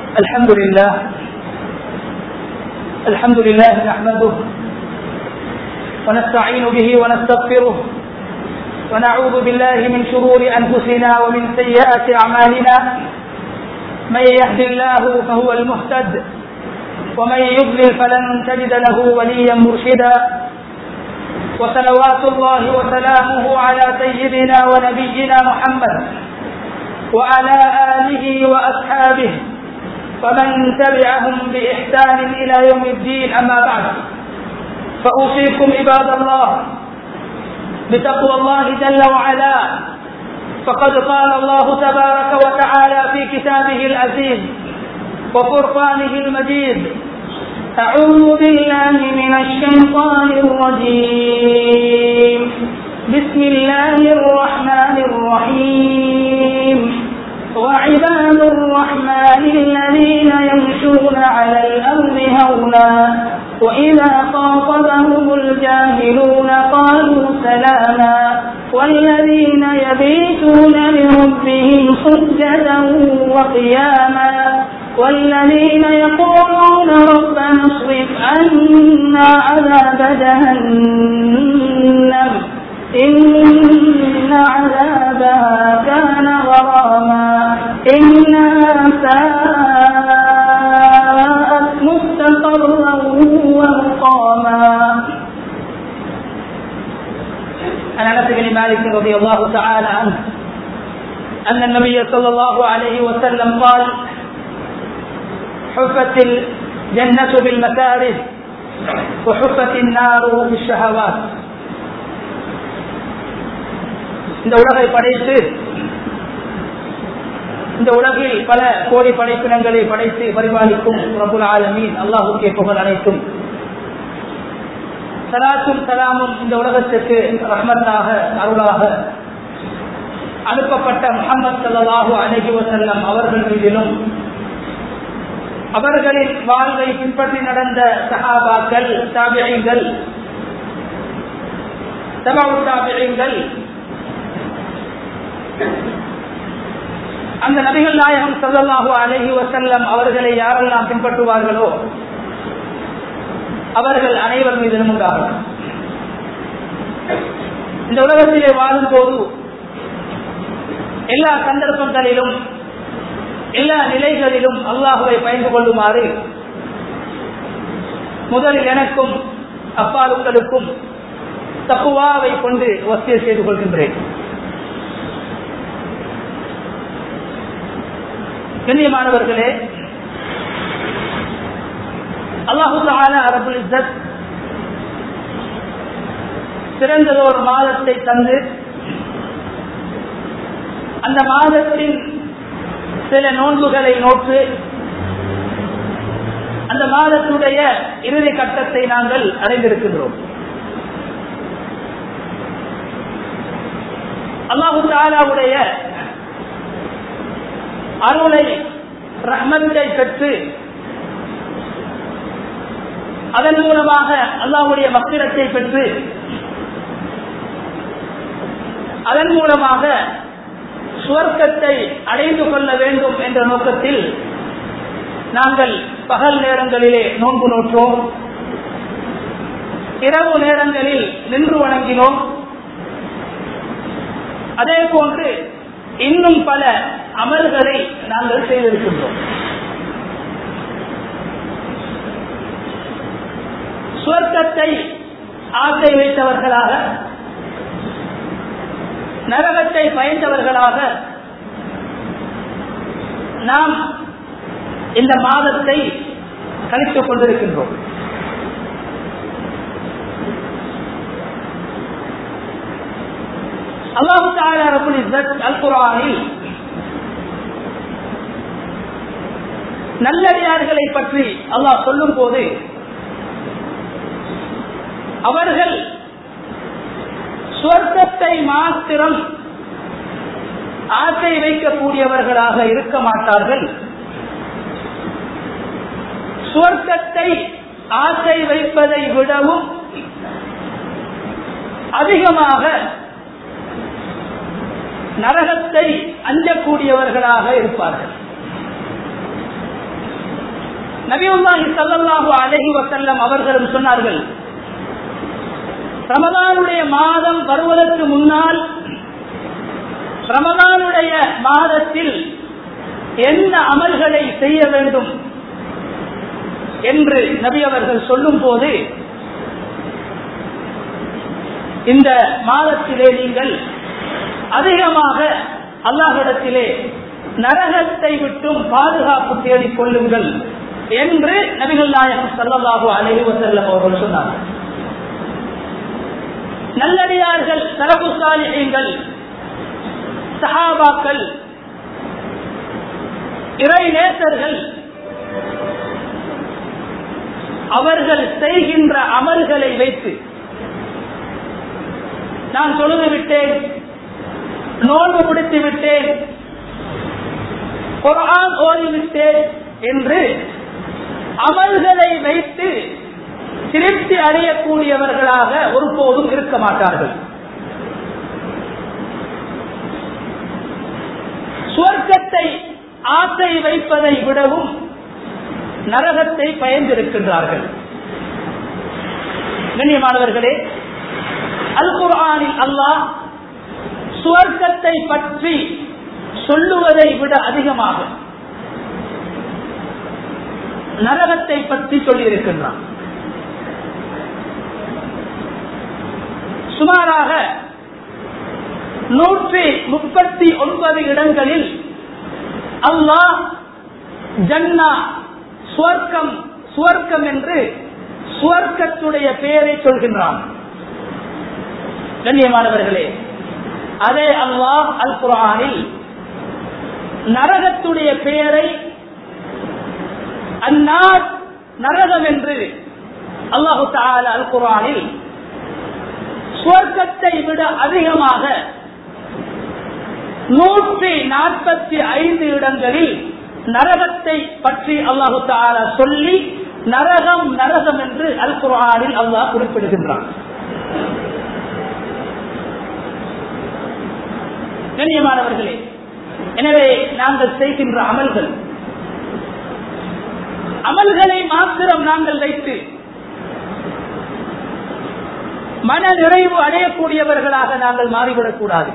الحمد لله الحمد لله نحمده ونستعين به ونستغفره ونعوذ بالله من شرور أنفسنا ومن سيئات أعمالنا من يهد الله فهو المهتد ومن يضلل فلن تجد له وليا مرشدا وصلوات الله وسلامه على سيدنا ونبينا محمد وعلى آله وأصحابه ومن تبعهم بإحسان إلى يوم الدين أما بعد فأوصيكم عباد الله بتقوى الله جل وعلا فقد قال الله تبارك وتعالى في كتابه العزيز وفرقانه المجيد أعوذ بالله من الشيطان الرجيم بسم الله الرحمن الرحيم وعباد الرحمن الذين يمشون على الأرض هونا وإذا خاطبهم الجاهلون قالوا سلاما والذين يبيتون لربهم سجدا وقياما والذين يقولون ربنا اصرف عنا عذاب جهنم إن عذابها كان غراما إنها ساءت مستقرا ومقاما عن انس بن مالك رضي الله تعالى عنه ان النبي صلى الله عليه وسلم قال حفت الجنه بالمكاره وحفت النار بالشهوات இந்த உலகை படைத்து இந்த உலகில் பல கோடி படைப்பினங்களை படைத்து பரிபாலிக்கும் பிரபுல் ஆலமீன் அல்லாஹுக்கே புகழ் அனைத்தும் சலாத்தும் சலாமும் இந்த உலகத்திற்கு ரஹ்மத்தாக அருளாக அனுப்பப்பட்ட முகமது சல்லாஹூ அலஹி வசல்லம் அவர்கள் மீதிலும் அவர்களின் வாழ்வை பின்பற்றி நடந்த சஹாபாக்கள் தாபியங்கள் தபாவு தாபியங்கள் அந்த நபிகள் நாயகம் சல்லாஹூ அலஹி வசல்லம் அவர்களை யாரெல்லாம் பின்பற்றுவார்களோ அவர்கள் அனைவர் மீதிலும் உண்டாகும் இந்த உலகத்திலே வாழும் போது எல்லா சந்தர்ப்பங்களிலும் எல்லா நிலைகளிலும் அல்லாஹுவை பயந்து கொள்ளுமாறு முதலில் எனக்கும் அப்பாலுங்களுக்கும் தப்புவாவை கொண்டு வசிய செய்து கொள்கின்றேன் கண்ணியமானவர்களே அல்லாஹு அரபுல் இஸ்ஸத் சிறந்ததொரு மாதத்தை தந்து அந்த மாதத்தின் சில நோன்புகளை நோற்று அந்த மாதத்துடைய இறுதி கட்டத்தை நாங்கள் அடைந்திருக்கின்றோம் அல்லாஹு தாலாவுடைய அருளை ரஹ்மத்தை பெற்று அதன் மூலமாக அல்லாவுடைய மக்கிரத்தை பெற்று அதன் மூலமாக சுவர்க்கத்தை அடைந்து கொள்ள வேண்டும் என்ற நோக்கத்தில் நாங்கள் பகல் நேரங்களிலே நோன்பு நோற்றோம் இரவு நேரங்களில் நின்று வணங்கினோம் அதே போன்று இன்னும் பல அமல்களை நாங்கள் செய்திருக்கின்றோம் சுவர்க்கத்தை ஆசை வைத்தவர்களாக நரகத்தை பயந்தவர்களாக நாம் இந்த மாதத்தை கழித்துக் கொண்டிருக்கின்றோம் அல்லாஹு தாலி அல் குரானில் நல்லடியார்களை பற்றி அல்லாஹ் சொல்லும் போது அவர்கள் சொர்க்கத்தை மாத்திரம் ஆசை வைக்கக்கூடியவர்களாக இருக்க மாட்டார்கள் சுவர்க்கத்தை ஆசை வைப்பதை விடவும் அதிகமாக நரகத்தை அஞ்சக்கூடியவர்களாக இருப்பார்கள் நபியுல்லாஹி ஸல்லல்லாஹு அலைஹி வஸல்லம் அவர்களும் சொன்னார்கள் ரமதானுடைய மாதம் வருவதற்கு முன்னால் ரமதானுடைய மாதத்தில் என்ன அமல்களை செய்ய வேண்டும் என்று நபி அவர்கள் சொல்லும் போது இந்த மாதத்திலே நீங்கள் அதிகமாக அல்லாஹிடத்திலே நரகத்தை விட்டும் பாதுகாப்பு தேடிக் கொள்ளுங்கள் என்று நபிகள் நாயகம் சல்லல்லாஹு அலைஹி வஸல்லம் அவர்கள் சொன்னார்கள் நல்லடியார்கள் தரப்பு சாலிகள் சஹாபாக்கள் இறை நேசர்கள் அவர்கள் செய்கின்ற அமல்களை வைத்து நான் தொழுது விட்டேன் நோன்பு பிடித்து விட்டேன் குரான் ஓதிவிட்டேன் என்று அமல்களை வைத்து திருப்தி அடையக்கூடியவர்களாக ஒருபோதும் இருக்க மாட்டார்கள் சுவர்க்கத்தை ஆசை வைப்பதை விடவும் நரகத்தை பயந்திருக்கின்றார்கள் கண்ணியமானவர்களே அல் குர்ஆனில் அல்லாஹ் சுவர்க்கத்தை பற்றி சொல்லுவதை விட அதிகமாக நரகத்தை பற்றி சொல்லியிருக்கின்றான் சுமாராக நூற்றி முப்பத்தி ஒன்பது இடங்களில் அல்லாஹ் ஜன்னா சுவர்க்கம் சுவர்க்கம் என்று சுவர்க்கத்துடைய பெயரை சொல்கின்றான் கண்ணியமானவர்களே அதே அல்லாஹ் அல் குரானில் நரகத்துடைய பெயரை அந்நாட் நரகம் என்று அல்லாஹு தால அல் குரானில் சுவர்க்கத்தை விட அதிகமாக நூற்றி நாற்பத்தி ஐந்து இடங்களில் நரகத்தை பற்றி அல்லாஹு தாலா சொல்லி நரகம் நரகம் என்று அல் குரானில் அல்லாஹ் குறிப்பிடுகின்றான் கண்ணியமானவர்களே எனவே நாங்கள் செய்கின்ற அமல்கள் அமல்களை மாத்திரம் நாங்கள் வைத்து மன நிறைவு அடையக்கூடியவர்களாக நாங்கள் மாறிவிடக் கூடாது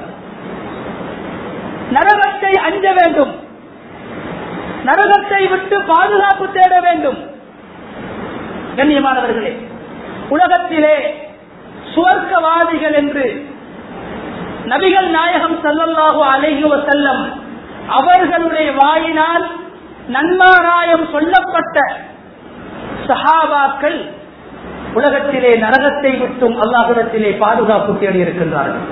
நரகத்தை அஞ்ச வேண்டும் நரகத்தை விட்டு பாதுகாப்பு தேட வேண்டும் கண்ணியமானவர்களே உலகத்திலே சுவர்க்கவாதிகள் என்று நபிகள் நாயகம் சல்லல்லாஹு அலைஹி வசல்லம் அவர்களுடைய வாயினால் நன்மாராயம் சொல்லப்பட்ட சஹாபாக்கள் உலகத்திலே நரகத்தை விட்டும் அல்லாஹிடத்திலே பாதுகாப்பு தேடி இருக்கின்றார்கள்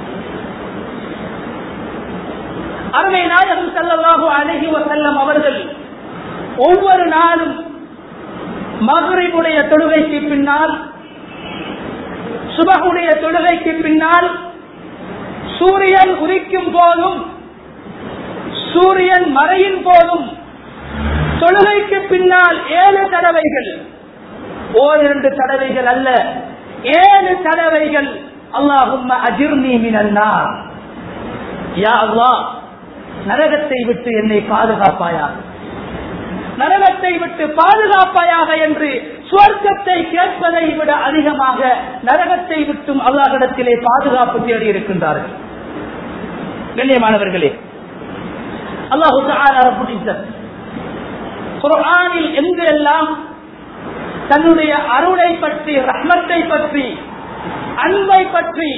அருமை நாயகம் சல்லல்லாஹு அலைஹி வசல்லம் அவர்கள் ஒவ்வொரு நாளும் மகரிபுடைய தொழுகைக்கு பின்னால் சுபகுடைய தொழுகைக்கு பின்னால் சூரியன் உதிக்கும் போதும் சூரியன் மறையின் போதும் தொழுகைக்கு பின்னால் ஏழு தடவைகள் ஓரிரண்டு தடவைகள் அல்ல ஏழு தடவைகள் அல்லாஹும் அஜிர்னி மினன்னா யா அல்லாஹ் நரகத்தை விட்டு என்னை பாதுகாப்பாயாக நரகத்தை விட்டு பாதுகாப்பாயாக என்று சுவர்க்கத்தை கேட்பதை விட அதிகமாக நரகத்தை விட்டும் அல்லாஹிடத்திலே பாதுகாப்பு தேடி இருக்கின்றார்கள் கண்ணியமானவர்களே அல்லாஹு குரானில் எங்கெல்லாம் தன்னுடைய அருளை பற்றி ரஹ்மத்தை பற்றி அன்பை பற்றி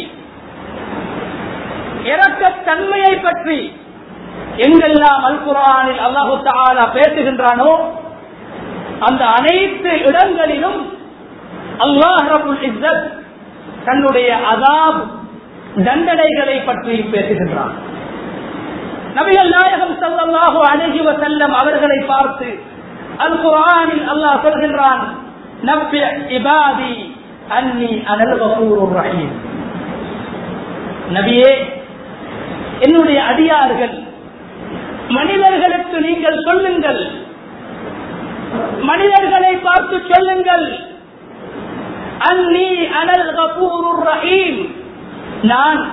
இறக்கத்தன்மையை பற்றி எங்கெல்லாம் அல் குரானில் அல்லாஹு தாலா பேசுகின்றானோ அந்த அனைத்து இடங்களிலும் அல்லாஹ் ரபுல் இஸ்ஸத் தன்னுடைய அதாப் தண்டனைகளை பற்றி பேசுகின்றான் நபிகள் நாயகம் சல்லாஹு அழகி வசல்லம் அவர்களை பார்த்து அல் குரானில் அல்லாஹ் சொல்கின்றான் நப்பிய இபாதி அன்னி அனல் கபூர் ரஹீம் நபியே என்னுடைய அடியார்கள் மனிதர்களுக்கு நீங்கள் சொல்லுங்கள் மனிதர்களை பார்த்து சொல்லுங்கள் அன்னி அனல் கபூர் ரஹீம் நான்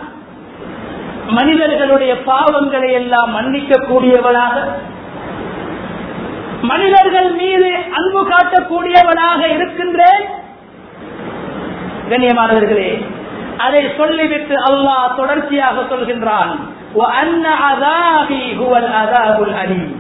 மனிதர்களுடைய பாவங்களை எல்லாம் மன்னிக்க கூடியவனாக மனிதர்கள் மீது அன்பு காட்டக்கூடியவனாக இருக்கின்றேன் கண்ணியமானவர்களே அதை சொல்லிவிட்டு அல்லாஹ் தொடர்ச்சியாக சொல்கின்றான் وَأَنَّ عَذَابِي هُوَ الْعَذَابُ الْأَلِيمُ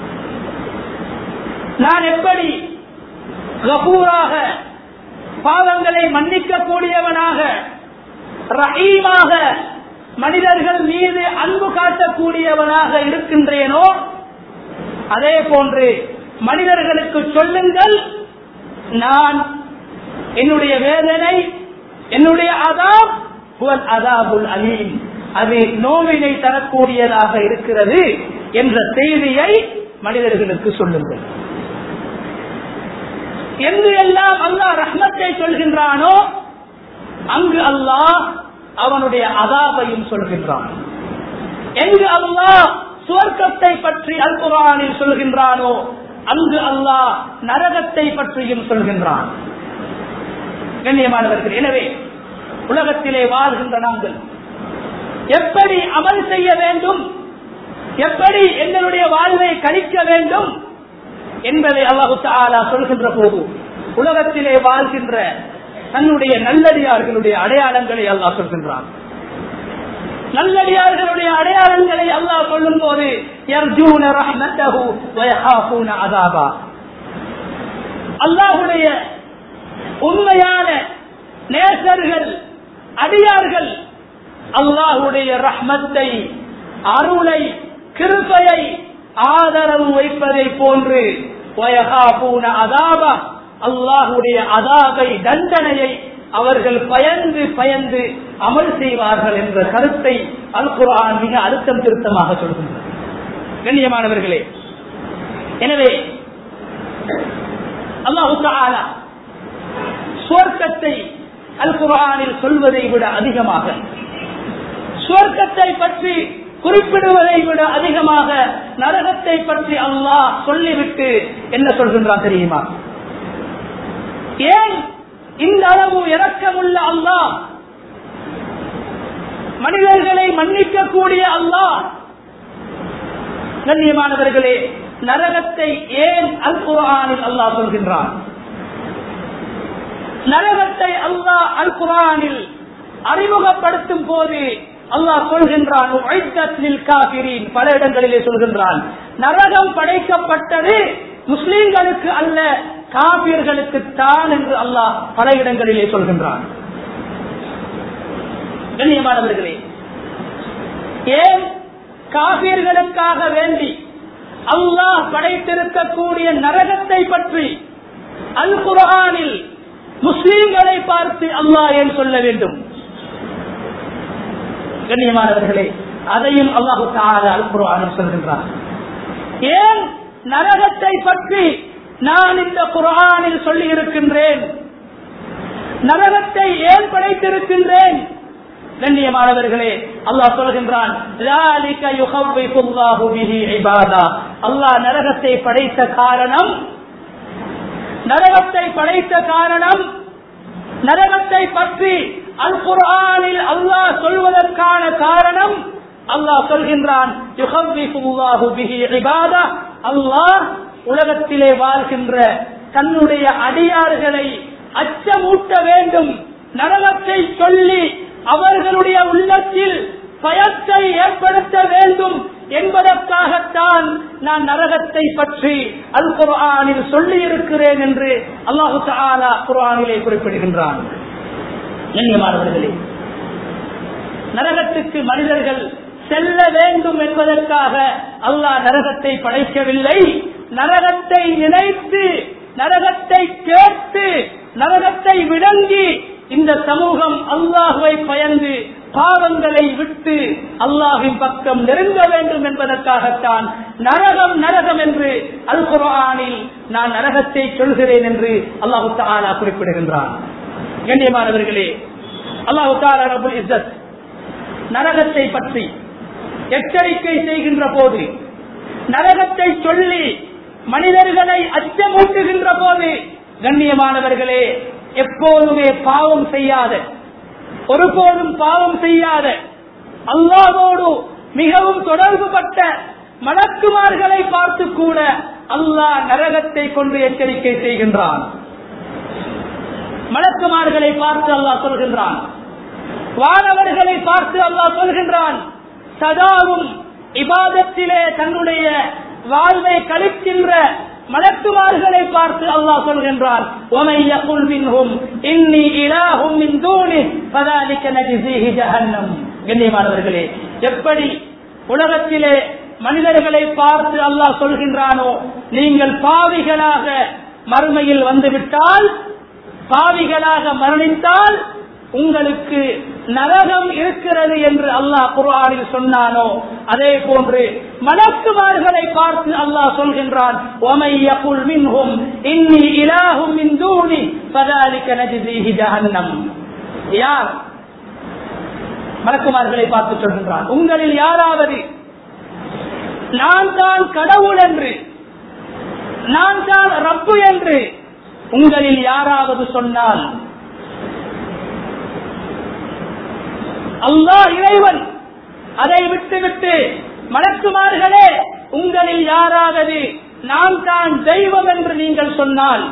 நான் எப்படி கபூராக பாவங்களை மன்னிக்க கூடியவனாக ரஹீமாக மனிதர்கள் மீது அன்பு காட்டக்கூடியவனாக இருக்கின்றேனோ அதே போன்று மனிதர்களுக்கு சொல்லுங்கள் நான் என்னுடைய வேதனை என்னுடைய அதாப் அதாபுல் அலீம் அது நோவினை தரக்கூடியதாக இருக்கிறது என்ற செய்தியை மனிதர்களுக்கு சொல்லுங்கள் எங்கு எல்லாம் அல்லாஹ் ரஹ்மத்தை சொல்கின்றானோ அங்கு அல்லாஹ் அவனுடைய அதாபையும் சொல்கின்றான் எங்கு அல்லாஹ் சுவர்க்கத்தை பற்றி அல் குரானில் சொல்கின்றானோ அங்கு அல்லாஹ் நரகத்தை பற்றியும் சொல்கின்றான் கண்ணியமானவர்கள் எனவே உலகத்திலே வாழ்கின்ற நாங்கள் எப்படி அமல் செய்ய வேண்டும் எப்படி எங்களுடைய வாழ்வை கழிக்க வேண்டும் என்பதை அல்லாஹு தாலா சொல்கின்ற போது உலகத்திலே வாழ்கின்ற தன்னுடைய நல்லடியார்களுடைய அடையாளங்களை அல்லாஹ் சொல்கின்றான் நல்லடியார்களுடைய அடையாளங்களை அல்லாஹ் சொல்லும் போது அல்லாஹுடைய உண்மையான நேசர்கள் அடியார்கள் அல்லாஹுடைய ரஹ்மத்தை அருளை கிருப்பையை ஆதரவு வைப்பதை போன்று அதாபா அல்லாஹுடைய அதாபை தண்டனையை அவர்கள் பயந்து பயந்து அமல் செய்வார்கள் என்ற கருத்தை அல் குரான் மிக அழுத்தம் திருத்தமாக சொல்கின்றார் கண்ணியமானவர்களே எனவே அல்லாஹு சுவர்க்கத்தை அல் குரானில் சொல்வதை விட அதிகமாக சுவர்க்கத்தை பற்றி குறிப்பிடுவதை விட அதிகமாக நரகத்தை பற்றி அல்லாஹ் சொல்லிவிட்டு என்ன சொல்கின்றான் தெரியுமா ஏன் இந்த அளவு இறக்கமுள்ள அல்லாஹ் மனிதர்களை மன்னிக்கக்கூடிய அல்லாஹ் கண்ணியமானவர்களே நரகத்தை ஏன் அல் குரானில் அல்லாஹ் சொல்கின்றான் நரகத்தை அல்லாஹ் அல் குரானில் அறிமுகப்படுத்தும் போது அல்லாஹ் சொல்கின்றான் பல இடங்களிலே சொல்கின்றான் நரகம் படைக்கப்பட்டது முஸ்லிம்களுக்கு அல்ல காபியர்களுக்கு தான் என்று அல்லாஹ் பல இடங்களிலே சொல்கின்றான் கண்ணியமானவர்களே ஏன் காபியர்களுக்காக வேண்டி அல்லாஹ் படைத்திருக்கக்கூடிய நரகத்தை பற்றி அல் குரானில் முஸ்லீம்களை பார்த்து அல்லாஹ் ஏன் சொல்ல வேண்டும் கண்ணியமானவர்களே அதையும் அல்லாஹு அல் குரானில் சொல்கின்றார் ஏன் நரகத்தை பற்றி நான் இந்த குரானில் சொல்லி இருக்கின்றேன் நரகத்தை ஏன் படைத்திருக்கின்றேன் கண்ணியமானவர்களே அல்லாஹ் சொல்கின்றான் அல்லாஹ் நரகத்தை படைத்த காரணம் நரகத்தை படைத்த காரணம் நரகத்தை பற்றி அல் குரானில் அல்லாஹ் சொல்வதற்கான காரணம் அல்லாஹ் சொல்கின்றான் அல்லாஹ் உலகத்திலே வாழ்கின்ற தன்னுடைய அடியார்களை அச்சமூட்ட வேண்டும் நரகத்தை சொல்லி அவர்களுடைய உள்ளத்தில் பயத்தை ஏற்படுத்த வேண்டும் என்பதற்காகத்தான் நான் நரகத்தை பற்றி அல் குரானில் சொல்லி இருக்கிறேன் என்று அல்லாஹு தாலா குரானிலே குறிப்பிடுகின்றான் கண்ணியமானவர்களே நரகத்துக்கு மனிதர்கள் செல்ல வேண்டும் என்பதற்காக அல்லாஹ் நரகத்தை படைக்கவில்லை நரகத்தை நினைத்து நரகத்தை கேட்டு நரகத்தை விளங்கி இந்த சமூகம் அல்லாஹுவை பயந்து பாவங்களை விட்டு அல்லாஹின் பக்கம் நெருங்க வேண்டும் என்பதற்காகத்தான் நரகம் நரகம் என்று அல் குரானில் நான் நரகத்தை சொல்கிறேன் என்று அல்லாஹு தாலா குறிப்பிடுகின்றான் கண்ணியமானவர்களே அல்லாஹு தாலா ரபுல் இஸ்ஸத் நரகத்தை பற்றி எச்சரிக்கை செய்கின்ற போது நரகத்தை சொல்லி மனிதர்களை அச்சமூட்டுகின்ற போது கண்ணியமானவர்களே எப்போதுமே பாவம் செய்யாத ஒருபோதும் பாவம் செய்யாத அல்லாவோடு மிகவும் தொடர்புபட்ட மலக்குமார்களை பார்த்து கூட அல்லாஹ் நரகத்தை கொண்டு எச்சரிக்கை செய்கின்றான் மலக்குமார்களை பார்த்து அல்லாஹ் சொல்கின்றான் வானவர்களை பார்த்து அல்லாஹ் சொல்கின்றான் சதாவும் இபாதத்திலே தன்னுடைய வாழ்வை கழிக்கின்ற மலக்குமார்களை பார்த்து அல்லாஹ் சொல்கின்றான் கண்ணியமானவர்களே எப்படி உலகத்திலே மனிதர்களை பார்த்து அல்லாஹ் சொல்கின்றானோ நீங்கள் பாவிகளாக மறுமையில் வந்துவிட்டால் பாவிகளாக மரணித்தால் உங்களுக்கு நரகம் இருக்கிறது என்று அல்லாஹ் குர்ஆனில் சொன்னானோ அதே போன்று மலக்குமார்களை பார்த்து அல்லாஹ் சொல்கின்றான் யார் மலக்குமார்களை பார்த்து சொல்கின்றான் உங்களில் யாராவது நான் தான் கடவுள் என்று நான் தான் ரப்பு என்று உங்களில் யாராவது சொன்னால் அல்லாஹ் இறைவன் அதை விட்டுவிட்டு மலக்குமார்களே உங்களில் யாராவது நான் தான் தெய்வம் என்று நீங்கள் சொன்னால்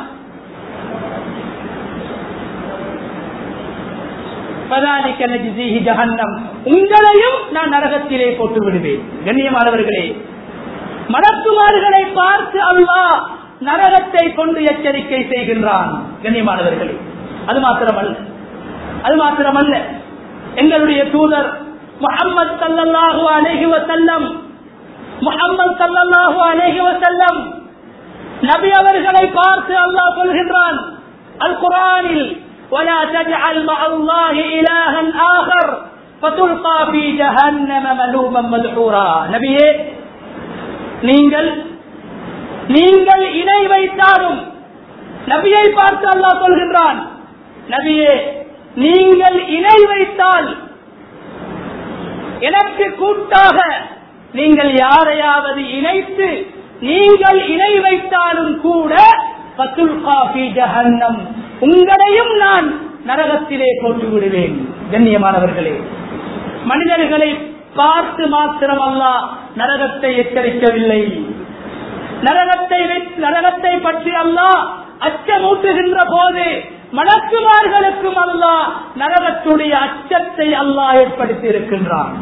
உங்களையும் நான் நரகத்திலே போட்டு விடுவேன் கண்ணியமானவர்களே மலக்குமார்களை பார்த்து அல்லாஹ் நரகத்தை கொண்டு எச்சரிக்கை செய்கின்றான் கண்ணியமானவர்களே அது மாத்திரமல்ல அது மாத்திரமல்ல எங்களுடைய தூதர் முகம்மது சல்லல்லாஹு அலைஹி வசல்லம் முகம்மது சல்லல்லாஹு அலைஹி வசல்லம் நபி அவர்களை பார்த்து அல்லாஹ் சொல்கின்றான் அல் குரானில் ولا تجعل مع الله إلها آخر فتلقى في جهنم ملوما مدحورا நபியே நீங்கள் நீங்கள் இணை வைத்தாலும் நபியை பார்த்து அல்லாஹ் சொல்கின்றான் நபியே நீங்கள் இணை வைத்தால் எனக்கு கூட்டாக நீங்கள் யாரையாவது இணைத்து நீங்கள் இணை வைத்தாலும் கூட பத்துல் காஃபி ஜஹன்னம் உங்களையும் நான் நரகத்திலே போட்டு விடுவேன் கண்ணியமானவர்களே மனிதர்களை பார்த்து மாத்திரம் அல்லா நரகத்தை எச்சரிக்கவில்லை நரகத்தை நரகத்தை பற்றி அல்லாஹ் அச்சமூட்டுகின்ற போது மலக்குமார்களுக்கும் அல்லாஹ் நரகத்துடைய அச்சத்தை அல்லாஹ் ஏற்படுத்தி இருக்கின்றான்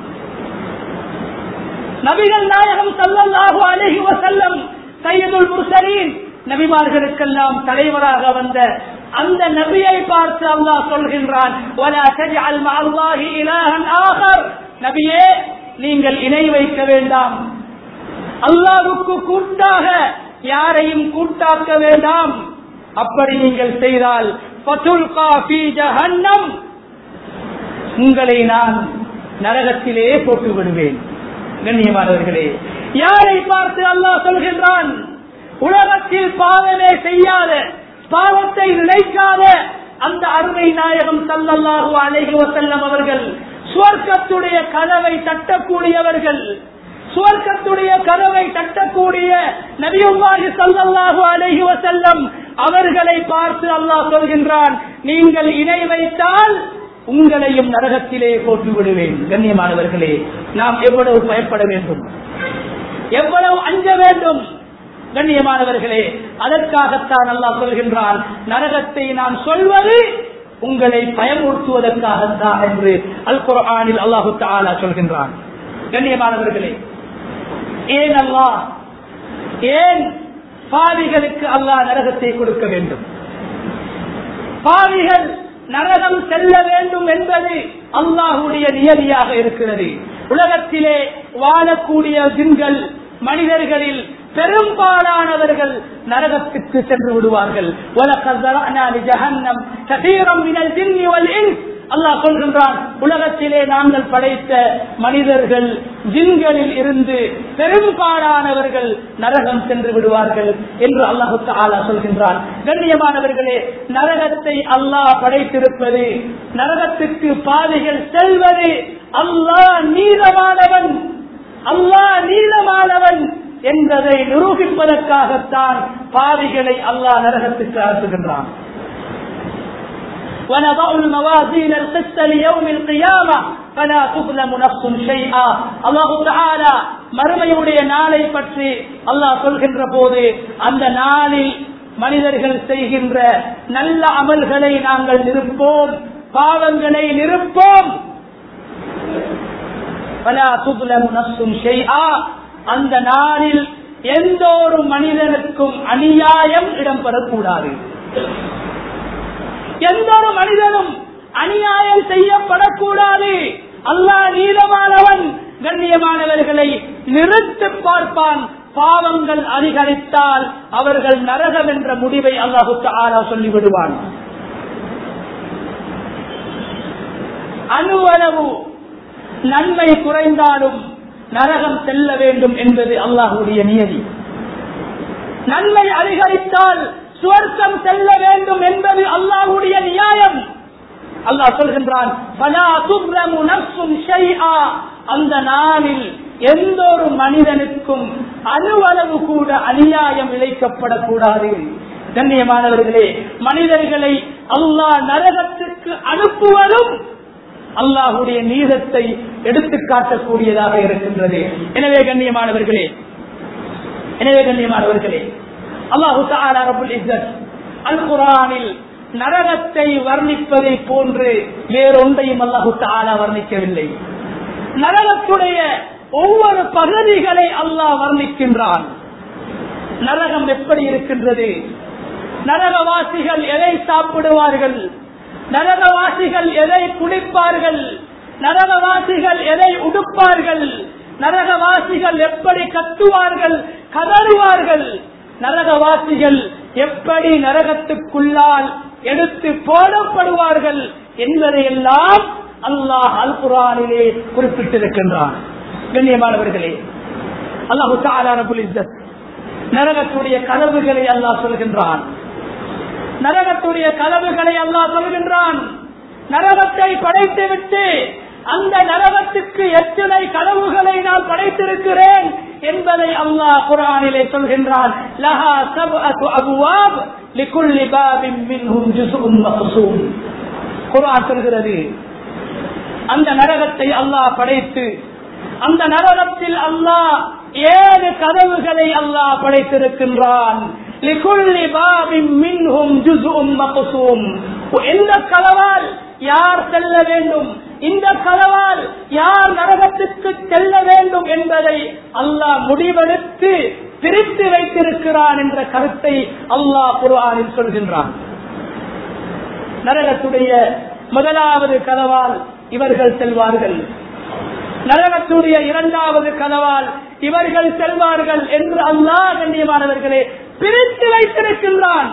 நபிகள் நாயகம் சல்லல்லாஹு அலைஹி வஸல்லம் சையதுல் முர்சலீன் நபிமார்களுக்கெல்லாம் தலைவராக வந்த அந்த நபியை பார்த்து அல்லாஹ் சொல்கின்றான் ولا تجعل مع الله إلها آخر நபியே நீங்கள் இணை வைக்க வேண்டாம் அல்லாஹ்வுக்கு கூட்டாக யாரையும் கூட்டாக்க வேண்டாம் அப்படி நீங்கள் செய்தால் ஃபதுல்கா ஃபீ ஜஹன்னம் உங்களை நான் நரகத்திலே போட்டு விடுவேன் கண்ணியமானவர்களே யாரை பார்த்து அல்லாஹ் சொல்கின்றான் உலகத்தில் பாவமே செய்யாத பாவத்தை நினைக்காத அந்த அருமை நாயகம் சல்லல்லாஹு அலைஹி வஸல்லம் அவர்கள் சுவர்க்கத்துடைய கதவை தட்டக்கூடியவர்கள் சுவர்க்கத்துடைய கதவை தட்டக்கூடிய நபியுல்லாஹி சல்லல்லாஹு அலைஹி வஸல்லம் அவர்களை பார்த்து அல்லாஹ் சொல்கின்றான் நீங்கள் இணை வைத்தால் உங்களையும் நரகத்திலே போட்டு விடுவேன் கண்ணியமானவர்களே நாம் எவ்வளவு பயப்பட வேண்டும் எவ்வளவு அஞ்ச வேண்டும் கண்ணியமானவர்களே அதற்காகத்தான் அல்லாஹ் சொல்கின்றான் நரகத்தை நான் சொல்வது உங்களை பயமுறுத்துவதற்காகத்தான் என்று அல் குர்ஆனில் அல்லாஹு தாலா சொல்கின்றான் கண்ணியமானவர்களே ஏன் அல்லாஹ் ஏன் பாவிகளுக்கு அல்லாஹ் நரகத்தை கொடுக்க வேண்டும் பாவிகள் நரகம் செல்ல வேண்டும் என்பது அல்லாஹுடைய நியதியாக இருக்கிறது உலகத்திலே வாழக்கூடிய ஜின்கள் மனிதர்களில் பெரும்பாலானவர்கள் நரகத்துக்கு சென்று விடுவார்கள் அல்லாஹ் சொல்கின்றான் உலகத்திலே நாங்கள் படைத்த மனிதர்கள் ஜின்களில் இருந்து பெரும்பாலானவர்கள் நரகம் சென்று விடுவார்கள் என்று அல்லாஹு ஆலா சொல்கின்றான் கண்ணியமானவர்களே நரகத்தை அல்லாஹ் படைத்திருப்பது நரகத்துக்கு பாதைகள் செல்வது அல்லாஹ் நீளமானவன் அல்லாஹ் நீளமானவன் என்பதை நிரூபிப்பதற்காகத்தான் பாவிகளை அல்லாஹ் நரகத்துக்கு அனுப்புகின்றான் ونضع الموازين القسط ليوم القيامة فلا تظلم نفس شيئا الله تعالى மறுமையுடைய நாளை பற்றி அல்லாஹ் சொல்கின்ற போது அந்த நாளில் மனிதர்கள் செய்கின்ற நல்ல அமல்களை நாங்கள் நிறுப்போம் பாவங்களை நிறுப்போம் فلا تظلم نفس شيئا அந்த நாளில் எந்த ஒரு மனிதனுக்கும் அநியாயம் இடம்பெறக்கூடாது எந்த ஒரு மனிதனும் அநியாயம் செய்யப்படக்கூடாது அல்லாஹ் நீதமானவன் கண்ணியமானவர்களை நிறுத்து பார்ப்பான் பாவங்கள் அதிகரித்தால் அவர்கள் நரகம் என்ற முடிவை அல்லாஹு ஆரா சொல்லிவிடுவான் அணுவளவு நன்மை குறைந்தாலும் நரகம் செல்ல வேண்டும் என்பது அல்லாஹுடைய நியதி நன்மை அதிகரித்தால் சுவர்க்கம் செல்ல வேண்டும் என்பது அல்லாஹுடைய நியாயம் அல்லாஹ் சொல்கின்றான் அந்த நாளில் எந்த ஒரு மனிதனுக்கும் அணுவளவு கூட அநியாயம் இழைக்கப்படக்கூடாது கண்ணியமானவர்களே மனிதர்களை அல்லாஹ் நரகத்துக்கு அனுப்புவதும் அல்லாஹுடைய நீதத்தை எடுத்து காட்டக்கூடியதாக இருக்கின்றது எனவே கண்ணியமானவர்களே எனவே கண்ணியமானவர்களே அல்லாஹு ரபுல் இஸ்ஸத் அல் குரானில் நரகத்தை வர்ணிப்பதை போன்று வேறொன்றையும் அல்லாஹு தாலா வர்ணிக்கவில்லை நரகத்துடைய ஒவ்வொரு பகுதிகளை அல்லாஹ் வர்ணிக்கின்றான் நரகம் எப்படி இருக்கின்றது நரகவாசிகள் எதை சாப்பிடுவார்கள் நரகவாசிகள் எதை குடிப்பார்கள் நரகவாசிகள் எதை உடுப்பார்கள் நரகவாசிகள் எப்படி கத்துவார்கள் கதறுவார்கள் நரகவாசிகள் எப்படி நரகத்துக்குள்ளால் எடுத்து போடப்படுவார்கள் என்பதையெல்லாம் அல்லாஹ் அல் குரானிலே குறிப்பிட்டிருக்கின்றான் கண்ணியமானவர்களே அல்லாஹு தாலாரபுல் இஸ்ஸத் நரகத்துடைய கதவுகளை அல்லாஹ் சொல்கின்றான் நரகத்துடைய கதவுகளை அல்லாஹ் சொல்கின்றான் நரகத்தை படைத்து விட்டு அந்த நரகத்துக்கு எத்தனை கதவுகளை நான் படைத்திருக்கிறேன் என்பதை அல்லாஹ் குரானிலே சொல்கின்றான் லஹா சப்அத்து அபுவாப் லிகுல்லி பாபின் மின்ஹும் ஜுஸ்உன் மக்சூம் குர்ஆன் சொல்கிறது அந்த நரகத்தை அல்லாஹ் படைத்து அந்த நரகத்தில் அல்லாஹ் ஏழு கதவுகளை அல்லாஹ் படைத்திருக்கின்றான் லிகுல்லி பாபின் மின்ஹும் ஜுஸ்உன் மக்சூம் எந்த கதவால் யார் செல்ல வேண்டும் இந்த கதவால் யார் நரகத்துக்கு செல்ல வேண்டும் என்பதை அல்லாஹ் முடிவெடுத்து பிரித்து வைத்திருக்கிறான் என்ற கருத்தை அல்லாஹ் குர்ஆனில் சொல்கின்றான் நரகத்துடைய முதலாவது கதவால் இவர்கள் செல்வார்கள் நரகத்துடைய இரண்டாவது கதவால் இவர்கள் செல்வார்கள் என்று அல்லாஹ் கண்ணியமானவர்களே பிரித்து வைத்திருக்கின்றான்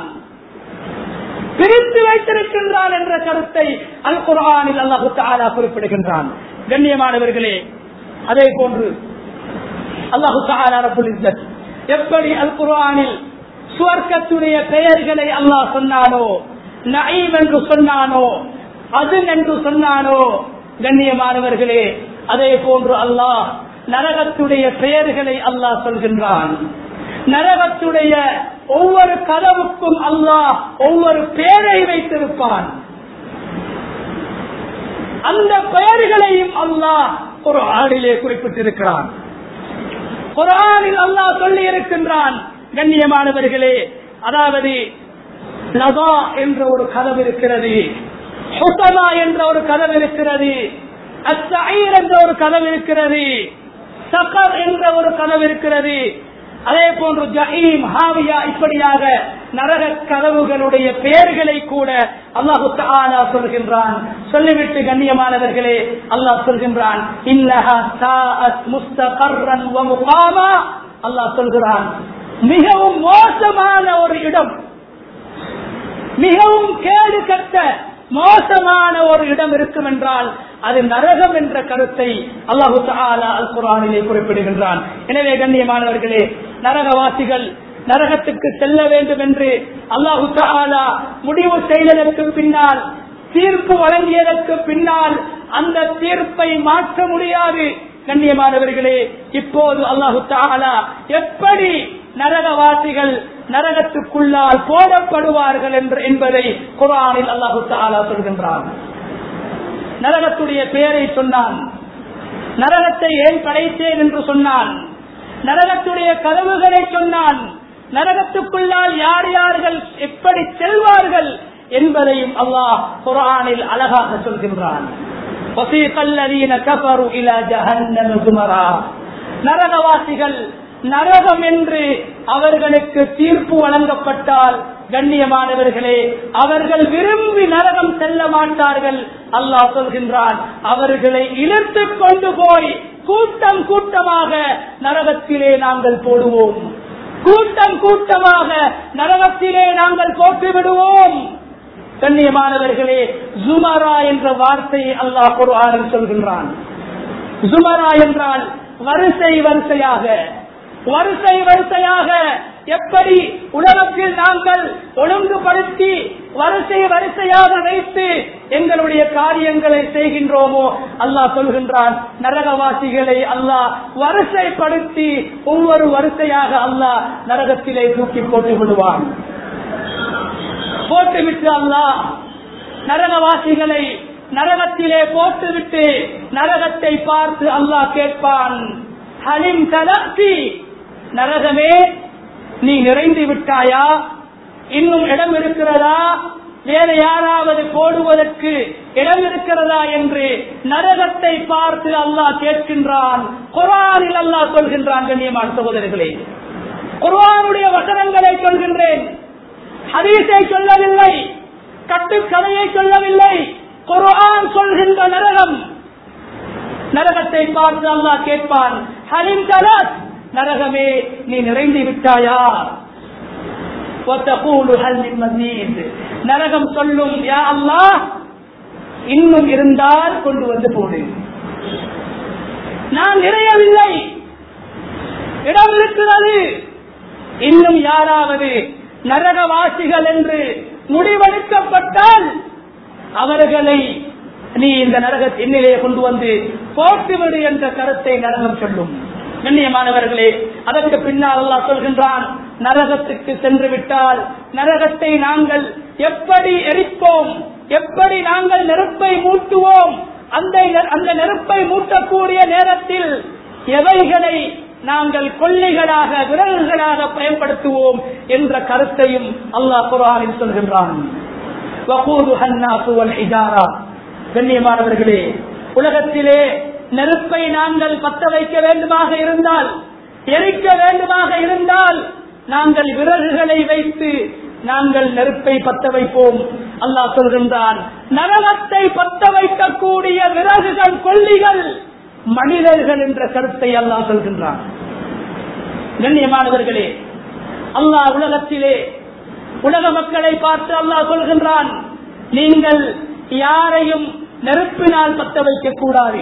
பிரித்து வைத்திருக்கின்றான் என்ற கருத்தை அல் குரானில் அல்லாஹு தாலா குறிப்பிடுகின்றான் கண்ணியமானவர்களே அதே போன்று அல்லாஹு தாலா ரபுல் இஸ்ஸத் எப்படி அல் குரானில் சுவர்க்கத்துடைய பெயர்களை அல்லாஹ் சொன்னானோ நயீம் என்று சொன்னானோ அது என்று சொன்னானோ கண்ணியமானவர்களே அதே போன்று அல்லாஹ் நரகத்துடைய பெயர்களை அல்லாஹ் சொல்கின்றான் நரகத்துடைய ஒவ்வொரு கதவுக்கும் அல்லாஹ் ஒவ்வொரு பெயரை வைத்திருப்பான் அந்த பெயர்களையும் அல்லாஹ் ஒரு ஆடிலே குறிப்பிட்டிருக்கிறான் குரானில் அல்லாஹ் சொல்லி இருக்கின்றான் கண்ணியமானவர்களே அதாவது லதா என்ற ஒரு கதவு இருக்கிறது ஹுசனா என்ற ஒரு கதவு இருக்கிறது அஸ்ஸஈர் என்ற ஒரு கதவு இருக்கிறது சகர் என்ற ஒரு கதவு இருக்கிறது அதே போன்று ஜஹீம் ஹாவியா இப்படியாக நரக கதவுகளுடைய பெயர்களை கூட அல்லாஹு தாலா சொல்கின்றான் சொல்லிவிட்டு கண்ணியமானவர்களே அல்லாஹ் சொல்கின்றான் இன்னஹா சாஅத் முஸ்தகர்ரன் வ முகாமா அல்லாஹ் சொல்கிறான் மிகவும் மோசமான ஒரு இடம் மிகவும் கேடு கட்ட மோசமான ஒரு இடம் இருக்கும் என்றால் அது நரகம் என்ற கருத்தை அல்லாஹு தாலா அல் குரானிலே குறிப்பிடுகின்றான் எனவே கண்ணியமானவர்களே நரகவாசிகள் நரகத்துக்கு செல்ல வேண்டும் என்று அல்லாஹு தாலா முடிவு செய்ததற்கு பின்னால் தீர்ப்பு வழங்கியதற்கு பின்னால் அந்த தீர்ப்பை மாற்ற முடியாது கண்ணியமானவர்களே இப்போது அல்லாஹு தாலா எப்படி நரகவாசிகள் நரகத்துக்குள்ளால் போடப்படுவார்கள் என்று என்பதை குரானில் அல்லாஹு தாலா சொல்கின்றான் நரகத்துடைய பெயரை சொன்னான் நரகத்தை ஏன் படைத்தேன் என்று சொன்னான் நரகத்துடைய கதவுகளை சொன்னான் நரகத்துக்குள்ளால் யார் யார்கள் எப்படி செல்வார்கள் என்பதையும் அல்லாஹ் குரானில் அழகாக சொல்கின்றான் وَسِيقَ الَّذِينَ كَفَرُوا إِلَى جَهَنَّمَ زُمَرًا நரகவாசிகள் நரகம் என்று அவர்களுக்கு தீர்ப்பு வழங்கப்பட்டால் கண்ணியமானவர்களே அவர்கள் விரும்பி நரகம் செல்ல மாட்டார்கள் அல்லாஹ் சொல்கின்றான் அவர்களை இழுத்து கொண்டு போய் கூட்டம் கூட்டமாக நரகத்திலே நாங்கள் போடுவோம் கூட்டம் கூட்டமாக நரகத்திலே நாங்கள் போட்டு விடுவோம் கண்ணியமானவர்களே ஜுமரா என்ற வார்த்தையை அல்லாஹ் குர்ஆனில் சொல்கின்றான் ஜுமரா என்றால் வரிசை வரிசையாக வரிசை வரிசையாக எப்படி உலகத்தில் நாங்கள் ஒழுங்குபடுத்தி வரிசை வரிசையாக வைத்து எங்களுடைய காரியங்களை செய்கின்றோமோ அல்லாஹ் சொல்கின்றான் நரகவாசிகளை அல்லாஹ் வரிசைப்படுத்தி ஒவ்வொரு வரிசையாக அல்லாஹ் நரகத்திலே தூக்கி போட்டு விடுவான் போட்டுவிட்டு அல்லாஹ் நரகவாசிகளை நரகத்திலே போட்டுவிட்டு நரகத்தை பார்த்து அல்லாஹ் கேட்பான் ஹலிம் தலர்த்தி நரகமே நீ நிறைந்து விட்டாயா இன்னும் இடம் இருக்கிறதா வேற யாராவது போடுவதற்கு இடம் இருக்கிறதா என்று நரகத்தை பார்த்து அல்லாஹ் கேட்கின்றான் குரானில் அல்லாஹ் சொல்கின்றான் கண்ணியமான சகோதரர்களே குர்ஆனுடைய வசனங்களை சொல்கின்றேன் ஹதீஸை சொல்லவில்லை கட்டுக்கதையை சொல்லவில்லை குர்ஆன் சொல்கின்ற நரகம் நரகத்தை பார்த்து அல்லாஹ் கேட்பான் ஹலிம் தலத் நரகமே நீ நிறைந்து விட்டாயா وتقول هل من مزيد நரகம் சொல்லும் யா அல்லாஹ் இன்னும் இருந்தால் கொண்டு வந்து போடு நான் நிறையவில்லை இடம் இருக்கிறது இன்னும் யாராவது நரகவாசிகள் என்று முடிவெடுக்கப்பட்டால் அவர்களை நீ இந்த நரக எண்ணிலே கொண்டு வந்து போட்டுவிடு என்ற கருத்தை நரகம் சொல்லும் கண்ணியமானவர்களே அதற்கு பின்னால் அல்லாஹ் சொல்கின்றான் நரகத்துக்கு சென்று விட்டால் நரகத்தை நாங்கள் எப்படி எரிப்போம் எப்படி நாங்கள் நெருப்பை மூட்டுவோம் அந்த அந்த நெருப்பை மூட்டக்கூடிய நேரத்தில் எவைகளை நாங்கள் கொள்ளைகளாக விரல்களாக பயன்படுத்துவோம் என்ற கருத்தையும் அல்லாஹ் குரானில் சொல்கின்றான் வகூதுஹா அன்னாசு வல் ஹிஜாரா. கண்ணியமானவர்களே உலகத்திலே நெருப்பை நாங்கள் பத்த வைக்க வேண்டுமாக இருந்தால் எரிக்க வேண்டுமாக இருந்தால் நாங்கள் விறகுகளை வைத்து நாங்கள் நெருப்பை பத்த வைப்போம் அல்லாஹ் சொல்கின்றான் நரகத்தை பத்த வைக்கக்கூடிய விறகுகள் கொல்லிகள் மனிதர்கள் என்ற கருத்தை அல்லாஹ் சொல்கின்றான் கண்ணியமானவர்களே அல்லாஹ் உலகத்திலே உலக மக்களை பார்த்து அல்லாஹ் சொல்கின்றான் நீங்கள் யாரையும் நெருப்பினால் பத்த வைக்க கூடாது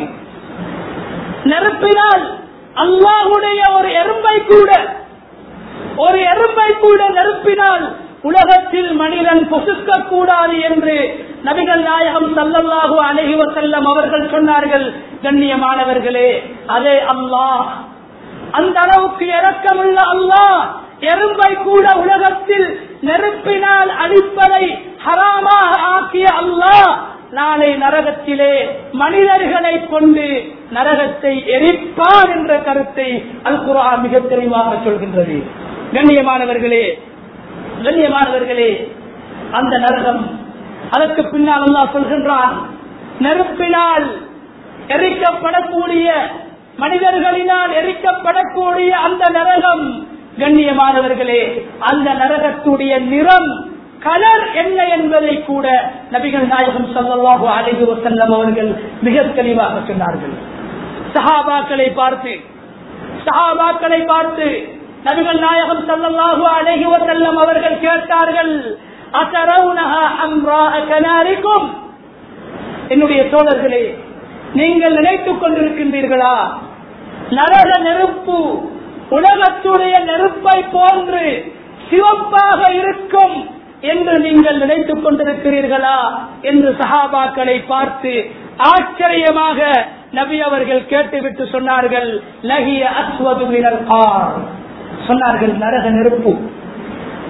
நெருப்பினால் அல்லாஹுடைய ஒரு எறும்பை கூட ஒரு எறும்பை கூட நெருப்பினால் உலகத்தில் மனிதன் பொசுக்க கூடாது என்று நபிகள் நாயகம் சல்லல்லாஹு அலைஹி வஸல்லம் அவர்கள் சொன்னார்கள் கண்ணியமானவர்களே அதே அல்லாஹ் அந்த அளவுக்கு இரக்கமுள்ள அல்லாஹ் எறும்பை கூட உலகத்தில் நெருப்பினால் அழிப்பதை ஹராமாக ஆக்கிய அல்லாஹ் நாளை நரகத்திலே மனிதர்களை கொண்டு நரகத்தை எரிப்பார் என்ற கருத்தை அல் குர்ஆன் மிக தெளிவாக சொல்கின்றது கண்ணியமானவர்களே கண்ணியமானவர்களே அந்த நரகம் அதற்கு பின்னால் அல்லாஹ் சொல்கின்றான் நெருப்பினால் எரிக்கப்படக்கூடிய மனிதர்களினால் எரிக்கப்படக்கூடிய அந்த நரகம் கண்ணியமானவர்களே அந்த நரகத்துடைய நிறம் கலர் என்ன என்பதை கூட நபிகள் நாயகம் சல்லல்லாஹு அலைஹி வஸல்லம் அவர்கள் மிக தெளிவாக சொன்னார்கள் சஹாபாக்களை பார்த்து சஹாபாக்களை பார்த்து நபிகள் நாயகம் சல்லல்லாஹு அலைஹி வஸல்லம் அவர்கள் கேட்டார்கள் அத்தரவுனஹா அம்ராஅ கனாரிக்கும் என்னுடைய தோழர்களே நீங்கள் நினைத்துக் கொண்டிருக்கின்றீர்களா நரக நெருப்பு உலகத்துடைய நெருப்பை போன்று சிவப்பாக இருக்கும் என்று நீங்கள் நினைத்துக் கொண்டிருக்கிறீர்களா என்று சஹாபாக்களை பார்த்து ஆச்சரியமாக நபி அவர்கள் கேட்டுவிட்டு சொன்னார்கள் லகிய அஸ்வது மினல் கார் சொன்னார்கள் நரக நெருப்பு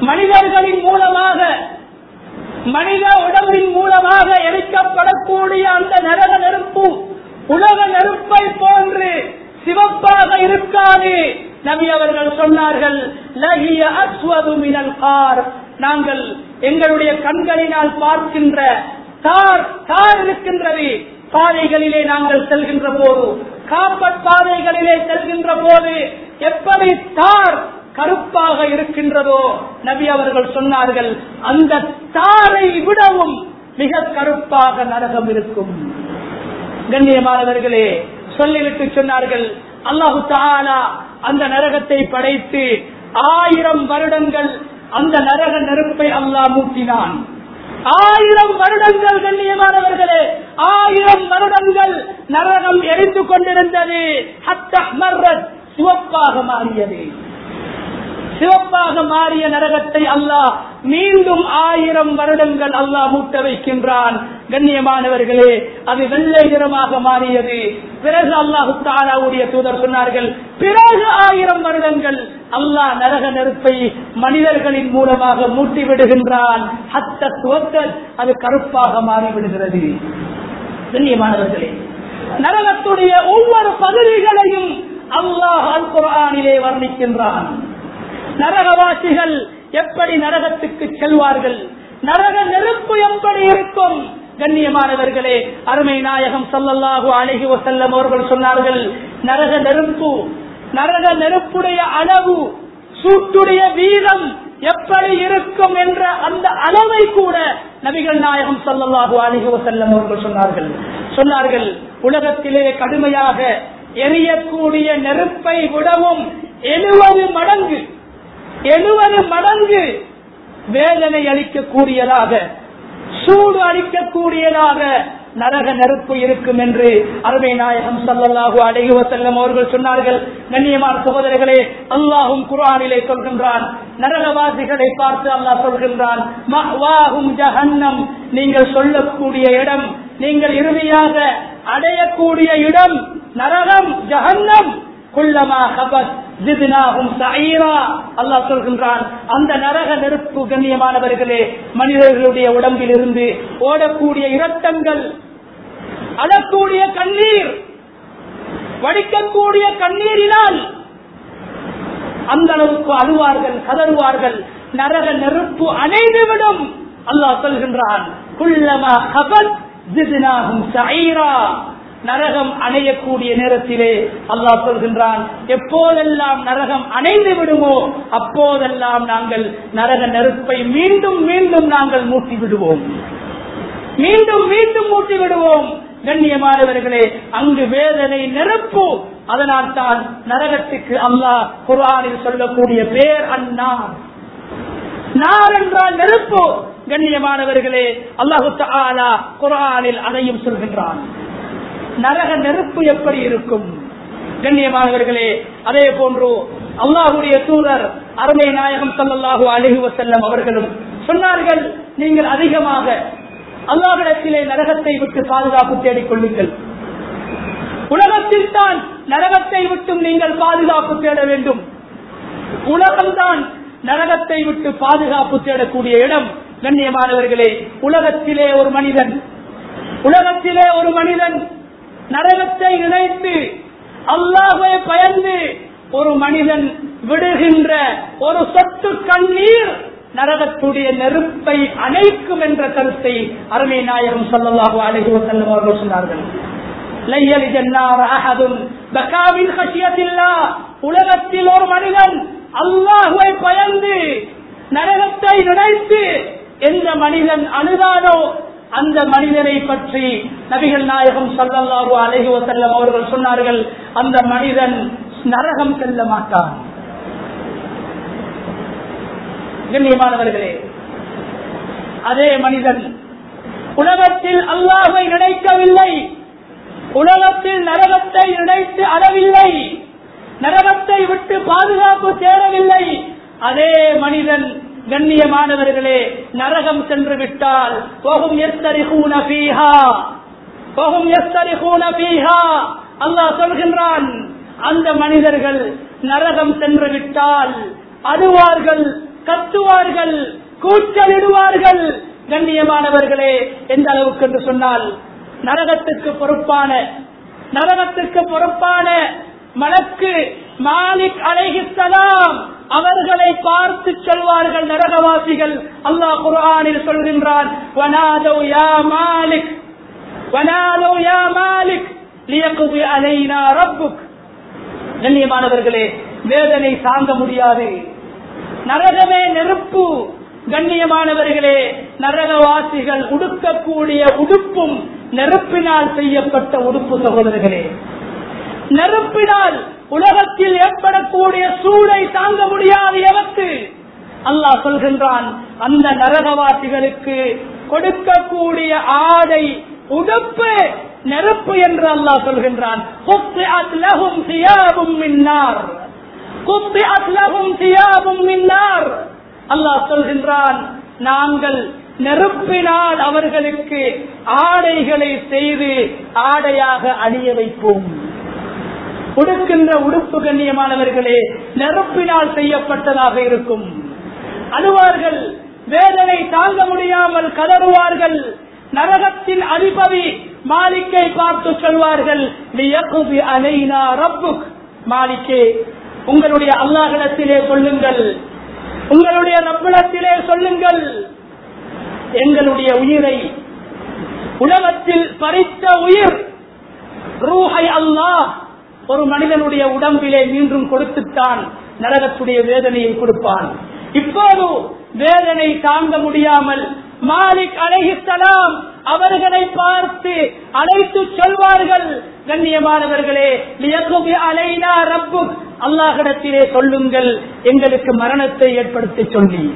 மனிதர்களின் மூலமாக மனித உடம்பின் மூலமாக எரிக்கப்படக்கூடிய அந்த நரக நெருப்பு உலக நெருப்பை போன்று சிவப்பாக இருக்காது நபி அவர்கள் சொன்னார்கள் லகிய அஸ்வது மினல் கார் நாங்கள் எங்களுடைய கண்களினால் பார்க்கின்ற தார் தார் இருக்கின்றது பாதைகளிலே நாங்கள் செல்கின்ற போது காப்பட் பாதைகளிலே செல்கின்ற போது எப்படி தார் கருப்பாக இருக்கின்றதோ நபி அவர்கள் சொன்னார்கள் அந்த தாரை விடவும் மிக கருப்பாக நரகம் இருக்கும் கண்ணியமானவர்களே சொல்லிவிட்டு சொன்னார்கள் அல்லாஹு தாலா அந்த நரகத்தை படைத்து ஆயிரம் வருடங்கள் அந்த நரக நெருப்பை அல்லாஹ் மூட்டினான் ஆயிரம் வருடங்கள் கண்ணியமானவர்களே ஆயிரம் வருடங்கள் நரகம் எரிந்து கொண்டிருந்தது சிவப்பாக மாறியது சிவப்பாக மாறிய நரகத்தை அல்லாஹ் மீண்டும் ஆயிரம் வருடங்கள் அல்லாஹ் மூட்ட வைக்கின்றான் கண்ணியமானவர்களே அது வெள்ளை நிறமாக மாறியது பிறகு அல்லாஹு தாலாவுடைய தூதர் சொன்னார்கள் பிறகு ஆயிரம் வருடங்கள் அல்லாஹ் நரக நெருப்பை மனிதர்களின் மூலமாக மூட்டி விடுகின்றான் ஹத்த துவத்தல் அது கருப்பாக மாறிவிடுகிறது கண்ணியமானவர்களே நரகத்துடைய ஒவ்வொரு பகுதிகளையும் அல்லாஹ் அல் குரானிலே வர்ணிக்கின்றான் நரகவாசிகள் எப்படி நரகத்துக்கு செல்வார்கள் நரக நெருப்பு எப்படி இருக்கும் கண்ணியமானவர்களே அருமை நாயகம் சல்லல்லாஹு அழகி வசல்லம் அவர்கள் சொன்னார்கள் நரக நெருப்பு நரக நெருப்புடைய அளவு சூட்டுடைய வீதம் எப்படி இருக்கும் என்ற அந்த அளவை கூட நபிகள் நாயகம் சல்லல்லாஹு அழகி வசல்லம் அவர்கள் சொன்னார்கள் சொன்னார்கள் உலகத்திலே கடுமையாக எரியக்கூடிய நெருப்பை விடவும் எழுபது மடங்கு எழுபது மடங்கு வேதனை அளிக்கக்கூடியதாக சூடு அளிக்கக்கூடியதாக நரக நெருப்பு இருக்கும் என்று அருமை நாயகம் சல்லல்லாஹு அடைகுவ செல்லம் அவர்கள் சொன்னார்கள் கண்ணியமான சகோதரர்களே அல்லாஹும் குரானிலே சொல்கின்றான் நரகவாசிகளை பார்த்து அல்லாஹ் சொல்கின்றான் மஹ்வாஹும் ஜஹன்னம் நீங்கள் சொல்லக்கூடிய இடம் நீங்கள் இறுதியாக அடையக்கூடிய இடம் நரகம் ஜஹன்னம் குள்ளமா ஹபத் ஜித்னாஹும் சஈரா அல்லாஹ் சொல்கின்றான் அந்த நரக நெருப்பு கண்ணியமானவர்களே மனிதர்களுடைய உடம்பில் இருந்து ஓடக்கூடிய இரத்தங்கள் அழக்கூடிய கண்ணீர் வடிக்கக்கூடிய கண்ணீரினால் அந்த அளவுக்கு அழுவார்கள் கதறுவார்கள் நரக நெருப்பு அணைந்துவிடும் அல்லாஹ் சொல்கின்றான் குள்ளமா ஹபத் ஜித்னாஹும் சஈரா நரகம் அணையக்கூடிய நேரத்திலே அல்லாஹ் சொல்கின்றான் எப்போதெல்லாம் நரகம் அணைந்து விடுமோ அப்போதெல்லாம் நாங்கள் நரக நெருப்பை மீண்டும் மீண்டும் நாங்கள் மூட்டி விடுவோம் மீண்டும் மீண்டும் மூட்டி விடுவோம் கண்ணியமானவர்களே அங்கு வேதனை நெருப்பு அதனால் தான் நரகத்துக்கு அல்லாஹ் குரானில் சொல்லக்கூடிய பேர் அந்நார் நார் என்றால் நெருப்பு கண்ணியமானவர்களே அல்லாஹு தாலா குரானில் அதையும் சொல்கின்றான் நரக நெருப்பு எப்படி இருக்கும் கண்ணியமானவர்களே அதே போன்று அல்லாஹுடைய தூதர் அருமை நாயகம் சல்லாஹூ அழகு வசல்லம் அவர்களும் சொன்னார்கள் நீங்கள் அதிகமாக அல்லாஹிடத்திலே நரகத்தை விட்டு பாதுகாப்பு தேடிக் கொள்ளுங்கள் உலகத்தில் தான் நரகத்தை விட்டும் நீங்கள் பாதுகாப்பு தேட வேண்டும் உலகம்தான் நரகத்தை விட்டு பாதுகாப்பு தேடக்கூடிய இடம் கண்ணியமானவர்களே உலகத்திலே ஒரு மனிதன் உலகத்திலே ஒரு மனிதன் நரகத்தை நினைத்து அல்லாஹை பயந்து ஒரு மனிதன் விடுகின்ற ஒரு சொத்து கண்ணீர் நரகத்துடைய நெருப்பை அணைக்கும் என்ற கருத்தை அருமை நாயகம் சொல்லலாக அழகி செல்லும் அவர்கள் சொன்னார்கள் உலகத்தில் ஒரு மனிதன் அல்லாஹுவை பயந்து நரகத்தை நினைத்து எந்த மனிதன் அழுதானோ அந்த மனிதனை பற்றி நபிகள் நாயகம் சல்லல்லாஹு அலைஹி வசல்லம் அவர்கள் சொன்னார்கள் அந்த மனிதன் நரகம் செல்ல மாட்டான் கண்ணியமானவர்களே அதே மனிதன் உலகத்தில் அல்லாஹை நினைக்கவில்லை உலகத்தில் நரகத்தை நினைத்து அறவில்லை நரகத்தை விட்டு பாதுகாப்பு தேடவில்லை அதே மனிதன் கண்ணியமானவர்களே நரகம் சென்று விட்டால் போகும் எஸ்தரிகூன பீஹா போகும் எஸ்தரிகூன பீஹா அல்லாஹ் சொல்கின்றான் அந்த மனிதர்கள் நரகம் சென்று விட்டால் அழுவார்கள் கத்துவார்கள் கூச்சலிடுவார்கள் கண்ணியமானவர்களே எந்த அளவுக்கு என்று சொன்னால் நரகத்துக்கு பொறுப்பான நரகத்துக்கு பொறுப்பான மலக்கு மாலிக் அலைஹிஸ்ஸலாம் அவர்களை பார்த்து சொல்வார்கள் நரகவாசிகள் அல்லாஹ் குர்ஆனில் சொல்கின்றான் வனாதோ யா மாலிக் வனாதோ யா மாலிக் லியக்தி அலைனா ரப்புக் கண்ணியமானவர்களே வேதனை தாங்க முடியாது நரகமே நெருப்பு கண்ணியமானவர்களே நரகவாசிகள் உடுக்கக்கூடிய உடுப்பும் நெருப்பினால் செய்யப்பட்ட உடுப்பு சகோதரர்களே நெருப்பினால் உலகத்தில் ஏற்படக்கூடிய சூடை தாங்க முடியாது எவருக்கு அல்லாஹ் சொல்கின்றான் அந்த நரகவாசிகளுக்கு கொடுக்கக்கூடிய ஆடை உடுப்பு நெருப்பு என்று அல்லாஹ் சொல்கின்றான் குத்திஅத் லஹும் சியாபும் மின் நார். குத்திஅத் லஹும் சியாபும் மின் நார். அல்லாஹ் சொல்கின்றான் நாங்கள் நெருப்பினால் அவர்களுக்கு ஆடைகளை செய்து ஆடையாக அணிய வைப்போம் உடுக்கின்ற உடுப்பு கண்ணியமானவர்களே நெருப்பினால் செய்யப்பட்டதாக இருக்கும் அழுவார்கள் வேதனை தாங்க முடியாமல் கதறுவார்கள் நரகத்தின் அதிபதி மாலிக்கை பார்த்து சொல்வார்கள் "லியக்தி அலைனா ரப்புக்." மாலிக்கே உங்களுடைய அல்லாஹிடத்திலே சொல்லுங்கள் உங்களுடைய ரப்பிடத்திலே சொல்லுங்கள் எங்களுடைய உயிரை உலகத்தில் பறித்த உயிர் ரூஹை அல்லாஹ் ஒரு மனிதனுடைய உடம்பிலே மீண்டும் கொடுத்துத்தான் நரகத்துடைய வேதனையை கொடுப்பான் இப்போது வேதனை தாங்க முடியாமல் மாலிக் அலைஹிஸ்ஸலாம் அவர்களை பார்த்து அழைத்து சொல்வார்கள் கண்ணியமானவர்களே லியக்குபி அலைனா ரப்பு அல்லாஹிடத்திலே சொல்லுங்கள் எங்களுக்கு மரணத்தை ஏற்படுத்தி சொல்லி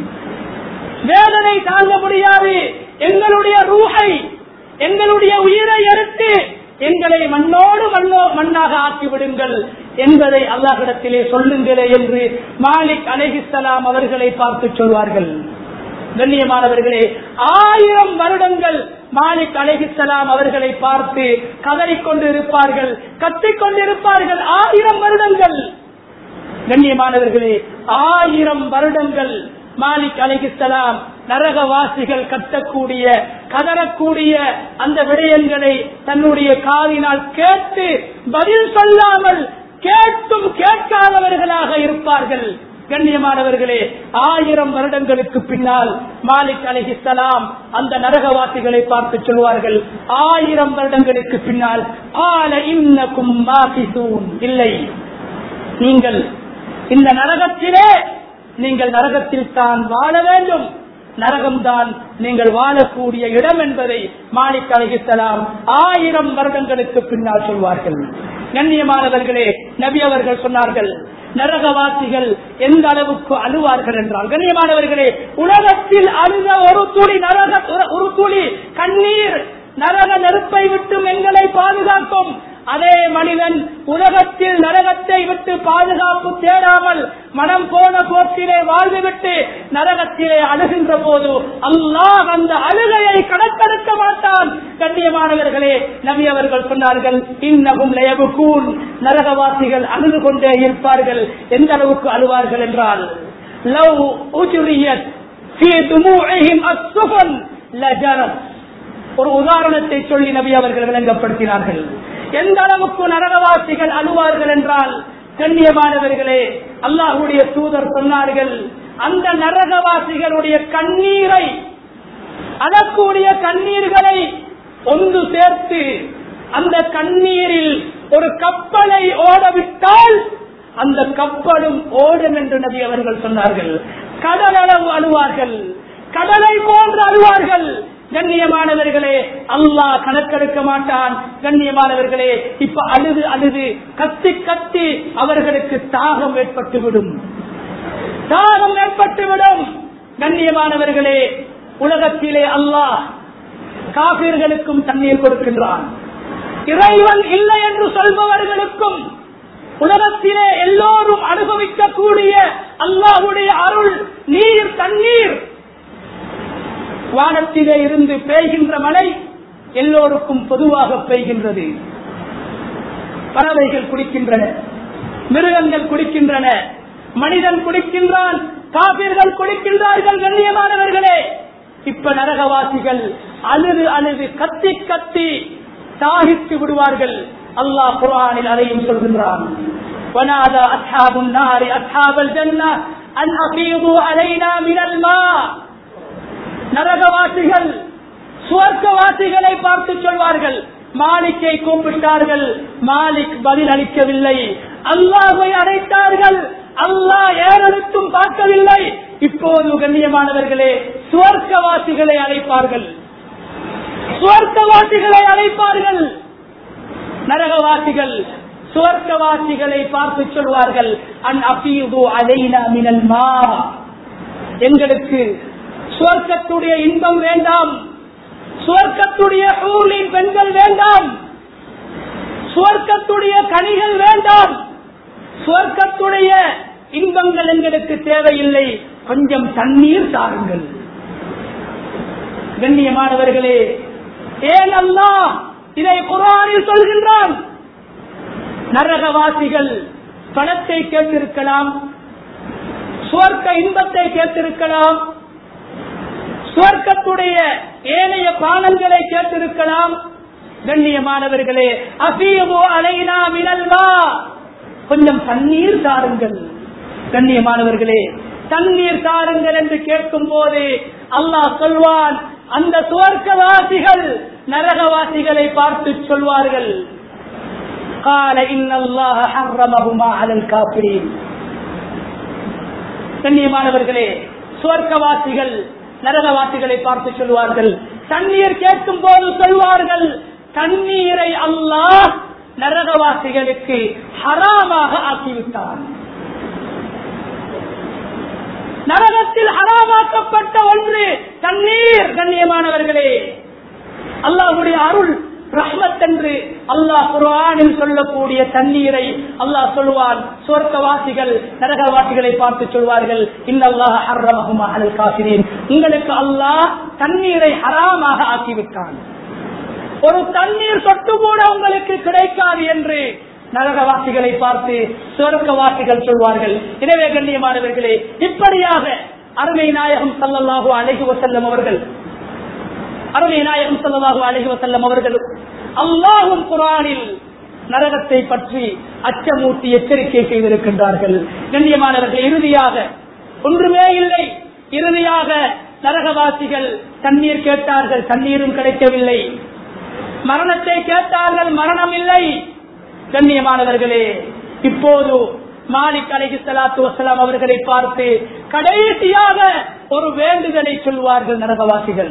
வேதனை தாங்க முடியாது எங்களுடைய ரூஹை எங்களுடைய உயிரை எடுத்து எங்களை மண்ணோடு மண்ணோ மண்ணாக ஆக்கி விடுங்கள் என்பதை அல்லாஹிடத்திலே சொல்லுங்களே என்று மாலிக் அலைஹிஸ்ஸலாம் அவர்களை பார்த்து சொல்வார்கள் கண்ணியமானவர்களே ஆயிரம் வருடங்கள் மாலிக் அலைஹிஸ்ஸலாம் அவர்களை பார்த்து கதறிக் கொண்டிருப்பார்கள் கத்திக் கொண்டிருப்பார்கள் ஆயிரம் வருடங்கள் கண்ணியமானவர்களே ஆயிரம் வருடங்கள் மாலிக் அலைஹிஸ்ஸலாம் நரகவாசிகள் கட்டக்கூடிய கதறக்கூடிய அந்த விடயங்களை தன்னுடைய காதினால் கேட்டு பதில் சொல்லாமல் கேட்டும் கேட்காதவர்களாக இருப்பார்கள் கண்ணியமானவர்களே ஆயிரம் வருடங்களுக்கு பின்னால் மாலிக் அலிஹிசலாம் அந்த நரகவாசிகளை பார்த்து சொல்வார்கள் ஆயிரம் வருடங்களுக்கு பின்னால் ஆல இன்னக்கும் மாசிசூன் இல்லை நீங்கள் இந்த நரகத்திலே நீங்கள் நரகத்தில் தான் வாழ வேண்டும் நரகம்தான் நீங்கள் வாழக்கூடிய இடம் என்பதை மாலிக் அலிஹிசலாம் ஆயிரம் வருடங்களுக்கு பின்னால் சொல்வார்கள் கண்ணியமானவர்களே நபி அவர்கள் சொன்னார்கள் நரகவாசிகள் எந்த அளவுக்கு அழுவார்கள் என்றால் கண்ணியமானவர்களே உலகத்தில் அழுத ஒரு துளி நரக ஒரு துளி கண்ணீர் நரக நெருப்பை விட்டும் எங்களை பாதுகாக்கும் அதே மனிதன் உலகத்தில் நரகத்தை விட்டு பாதுகாப்பு தேடாமல் மனம் போன போக்கிலே வாழ்ந்துவிட்டு நரகத்திலே அழுகின்ற போது அல்லாஹ் அந்த அழுகையை கணக்கெடுக்க மாட்டான் கண்ணியமானவர்களே நபி அவர்கள் சொன்னார்கள் இன்னகும் லயபுகூன் நரகவாசிகள் அழுது கொண்டே இருப்பார்கள் எந்த அளவுக்கு அழுவார்கள் என்றால் லவ் உஜுரியத் في دموعهم السفن لجرت ஒரு உதாரணத்தை சொல்லி நபி அவர்கள் விளங்கப்படுத்தினார்கள் எந்த அளவுக்கு நரகவாசிகள் அழுவார்கள் என்றால் கண்ணியமானவர்களே அல்லாஹுடைய தூதர் சொன்னார்கள் அந்த நரகவாசிகளுடைய கண்ணீரை அழக்கூடிய கண்ணீர்களை ஒன்று சேர்த்து அந்த கண்ணீரில் ஒரு கப்பலை ஓடவிட்டால் அந்த கப்பலும் ஓடும் என்று நபி அவர்கள் சொன்னார்கள் கடல் அளவு அழுவார்கள் கடலை போன்று அழுவார்கள் கண்ணியமானவர்களே அல்லாஹ் கணக்கெடுக்க மாட்டான் கண்ணியமானவர்களே இப்ப அழுது அழுது கத்தி கத்தி அவர்களுக்கு தாகம் ஏற்பட்டுவிடும் தாகம் ஏற்பட்டுவிடும் கண்ணியமானவர்களே உலகத்திலே அல்லாஹ் காபீர்களுக்கும் தண்ணீர் கொடுக்கின்றான் இறைவன் இல்லை என்று சொல்பவர்களுக்கும் உலகத்திலே எல்லோரும் அனுபவிக்கக்கூடிய அல்லாஹுடைய அருள் நீர் தண்ணீர் வானத்திலே இருந்து பெய்கின்ற மழை எல்லோருக்கும் பொதுவாக பெய்கின்றது பறவைகள் குடிக்கின்றன மிருகங்கள் குடிக்கின்றன மனிதன் குடிக்கின்றான் காபிர்கள் குளிக்கின்றார்கள் கண்ணியமானவர்களே இப்ப நரகவாசிகள் அழுது அழுது கத்தி கத்தி தாகித்து விடுவார்கள் அல்லாஹ் குரானில் அதையும் சொல்கின்றான் ونادى أصحاب النار أصحاب الجنة أن أفيضوا علينا من الماء நரகவாசிகள் சுவர்க்கவாசிகளை பார்த்து சொல்வார்கள் மாலிக்கை கூப்பிட்டார்கள் மாலிக் பதில் அளிக்கவில்லை அல்லாஹை அழைத்தார்கள் அல்லாஹ் ஏறெடுத்தும் பார்க்கவில்லை இப்போது கண்ணியமானவர்களே சுவர்க்கவாசிகளை அழைப்பார்கள் சுவர்க்கவாசிகளை அழைப்பார்கள் நரகவாசிகள் சுவர்க்கவாசிகளை பார்த்து சொல்வார்கள் அன் அபீது அலைனா மினல் மா எங்களுக்கு சுவர்க்கத்துடைய இன்பம் வேண்டாம் சுவர்க்கத்துடைய ஊரின் பெண்கள் வேண்டாம் சுவர்க்கத்துடைய கனிகள் வேண்டாம் சுவர்க்கத்துடைய இன்பங்கள் எங்களுக்கு தேவையில்லை கொஞ்சம் தண்ணீர் தாருங்கள் கண்ணியமானவர்களே ஏன் அல்லா இதை குரானில் சொல்கின்றான் நரகவாசிகள் பணத்தை கேட்டிருக்கலாம் சுவர்க்க இன்பத்தை கேட்டிருக்கலாம் சுவர்க்கத்துடைய ஏனைய பானங்களை கேட்டிருக்கலாம் கண்ணியமானவர்களே அசீமோ அலைனா மினல்வா கொஞ்சம் தண்ணீர் தாருங்கள் கண்ணியமானவர்களே தண்ணீர் தாருங்கள் என்று கேட்கும் போது அல்லாஹ் சொல்வான் அந்த சுவர்க்கவாசிகள் நரகவாசிகளை பார்த்து சொல்வார்கள் قال إن الله حرمهما على الكافرين கண்ணியமானவர்களே சுவர்க்கவாசிகள் நரகவாசிகளை பார்த்து சொல்வார்கள் தண்ணீர் கேட்கும் போது சொல்வார்கள் தண்ணீரை அல்லாஹ் நரகவாசிகளுக்கு ஹராமாக ஆக்கிவிட்டான் நரகத்தில் ஹராமாக்கப்பட்ட ஒன்று தண்ணீர் கண்ணியமானவர்களே அல்லாஹுடைய அருள் ரஹ்மத் என்று அல்லாஹ் குரானில் சொல்லக்கூடிய தண்ணீரை அல்லாஹ் சொல்வான் சுவர்க்கவாசிகள் நரகவாசிகளை பார்த்து சொல்வார்கள் இன்னல்லாஹ் ஹர்ரமஹுமா அலல் காஃபிரீன் உங்களுக்கு அல்லாஹ் தண்ணீரை ஹராமாக ஆக்கிவிட்டான் ஒரு தண்ணீர் சொட்டு கூட உங்களுக்கு கிடைக்காது என்று நரகவாசிகளை பார்த்து சுவர்க்கவாசிகள் சொல்வார்கள் எனவே கண்ணியமானவர்களே இப்படியாக அருமை நாயகம் சல்லல்லாஹு அலைஹி வசல்லம் அவர்கள் அருமை நாயகம் சல்லல்லாஹு அலைஹி வசல்லம் அவர்கள் அல்லாஹும் குரானில் நரகத்தை பற்றி அச்சமூட்டி எச்சரிக்கை செய்திருக்கின்றார்கள் கண்ணியமானவர்கள் இறுதியாக ஒன்றுமே இல்லை இறுதியாக நரகவாசிகள் தண்ணீர் கேட்டார்கள் தண்ணீரும் கிடைக்கவில்லை மரணத்தை கேட்டார்கள் மரணம் இல்லை கண்ணியமானவர்களே இப்போது மாலிக் அலைஹி சலாத்து வசலாம் அவர்களை பார்த்து கடைசியாக ஒரு வேண்டுதலை சொல்வார்கள் நரகவாசிகள்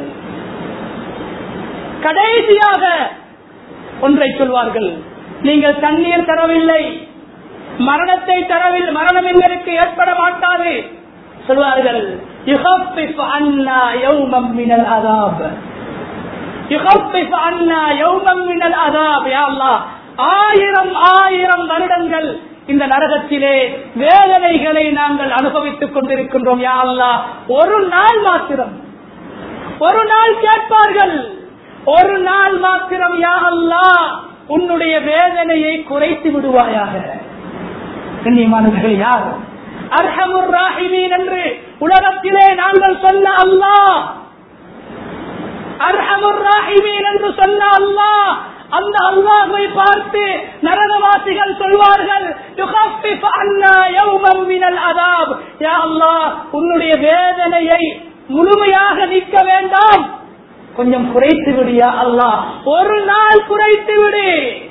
கடைசியாக ஒன்றை சொல்வார்கள் நீங்கள் தண்ணீர் தரவில்லை மரணத்தை தரவில்லை மரணம் எங்களுக்கு ஏற்பட மாட்டாது சொல்வார்கள் யுகப்பிஃப் அண்ணா யௌமம் மினல் அதாப் யுகப்பிஃப் அண்ணா யௌமம் மினல் அதாப் யா அல்லாஹ் ஆயிரம் ஆயிரம் வருடங்கள் இந்த நரகத்திலே வேதனைகளை நாங்கள் அனுபவித்துக் கொண்டிருக்கின்றோம் யா அல்லாஹ் ஒரு நாள் மாத்திரம் ஒரு நாள் கேட்பார்கள் ஒரு நாள் மாத்திரம் யா அல்லாஹ் உன்னுடைய வேதனையை குறைத்து விடுவாயாக கண்ணியமானவர்கள் யார் அர்ஹமுர் ராஹிமீன் என்று உலகத்திலே நாங்கள் சொன்ன அல்லாஹ் அர்ஹமுர் ராஹிமீன் என்று சொன்ன அல்லாஹ் அந்த அல்லாஹை பார்த்து நரகவாசிகள் சொல்வார்கள் "யுகஃபிஃப் அன்னா யௌமம் மினல் அதாப்." யா அல்லாஹ் உன்னுடைய வேதனையை முழுமையாக நீக்க வேண்டாம் கொஞ்சம் குறைத்து விடியா அல்லாஹ் ஒரு நாள் குறைத்து விடு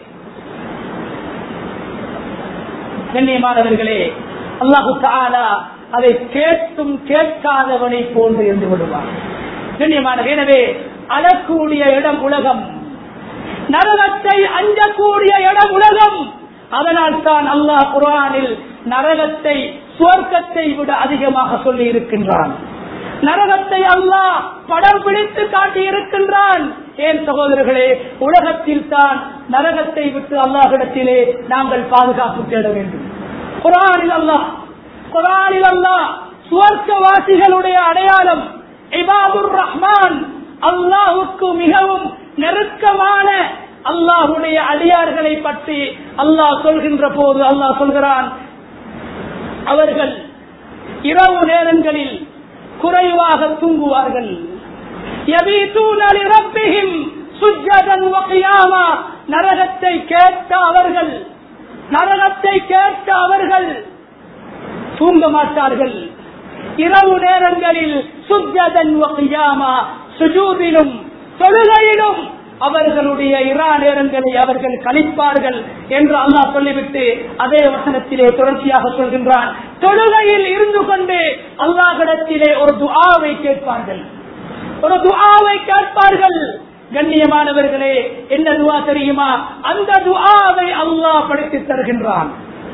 கண்ணியமானவர்களே அல்லாஹு தாலா அதை கேட்டும் கேட்காதவனை போன்று இருந்து விடுவார் கண்ணியமான எனவே அழக்கூடிய இடம் உலகம் நரகத்தை அஞ்சக்கூடிய இடம் உலகம் அதனால் தான் அல்லாஹ் குரானில் நரகத்தை சுவர்க்கத்தை விட அதிகமாக சொல்லி இருக்கின்றான் நரகத்தை அல்லாஹ் படம் பிடித்து காட்டி இருக்கின்றான் ஏன் சகோதரர்களே உலகத்தில் தான் நரகத்தை விட்டு அல்லாஹிடத்திலே நாங்கள் பாதுகாப்பு தேட வேண்டும் குரானில் அல்லாஹ் குரானில் அல்லாஹ் சுவர்க்கவாசிகளுடைய அடையாளம் இபாதுர் ரஹ்மான் அல்லாஹுக்கு மிகவும் நெருக்கமான அல்லாஹுடைய அடியார்களை பற்றி அல்லாஹ் சொல்கின்ற போது அல்லாஹ் சொல்கிறான் அவர்கள் இரவு நேரங்களில் குறைவாக தூங்குவார்கள் يبيتون لربهم سجدا وقياما நரகத்தை கேட்ட அவர்கள் நரகத்தை கேட்ட அவர்கள் தூங்க மாட்டார்கள் இரவு நேரங்களில் சுஜதன் வகியாமா சுஜூதிலும் தொழுகையிலும் அவர்களுடைய இரா நேரங்களை அவர்கள் கழிப்பார்கள் என்று அல்லாஹ் சொல்லிவிட்டு அதே வசனத்திலே தொடர்ச்சியாக சொல்கின்றான் தொழுகையில் இருந்து கொண்டு அல்லாஹிடத்திலே ஒரு துஆவை கேட்பார்கள் ஒரு துஆவை கேட்பார்கள் கண்ணியமானவர்களே என்ன துவா தெரியுமா அந்த துஆவை அல்லாஹ் படித்து தருகின்றான்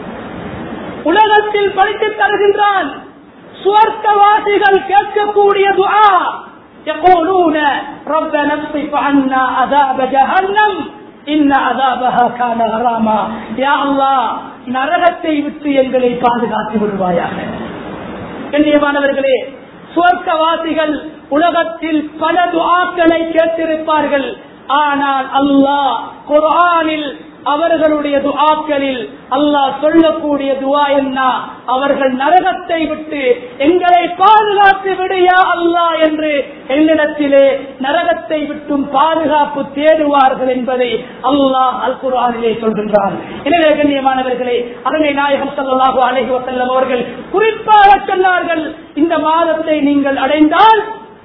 உலகத்தில் படித்து தருகின்றான் சுவர்க்கவாசிகள் கேட்கக்கூடிய துஆ يقولون ربنا اصرف عنا عذاب جهنم إن عذابها كان غراما يا الله நரகத்தை விட்டு எங்களை பாதுகாத்து விடுவாயாக கண்ணியமானவர்களே சுவர்க்கவாசிகள் உலகத்தில் பல துஆக்களை கேட்டிருப்பார்கள் ஆனால் அல்லாஹ் குர்ஆனில் அவர்களுடைய துஆக்களில் அல்லாஹ் சொல்லக்கூடிய துவா என்ன அவர்கள் நரகத்தை விட்டு எங்களை பாதுகாத்து விடையா அல்லாஹ் என்று என்னிடத்திலே நரகத்தை விட்டும் பாதுகாப்பு தேடுவார்கள் என்பதை அல்லாஹ் அல் குர்ஆனிலே சொல்கின்றான் எனவே கண்ணியமானவர்களே அருமை நாயகம் ஸல்லல்லாஹு அலைஹி வஸல்லம் அவர்கள் குறிப்பாக சொன்னார்கள் இந்த மாதத்தை நீங்கள் அடைந்தால்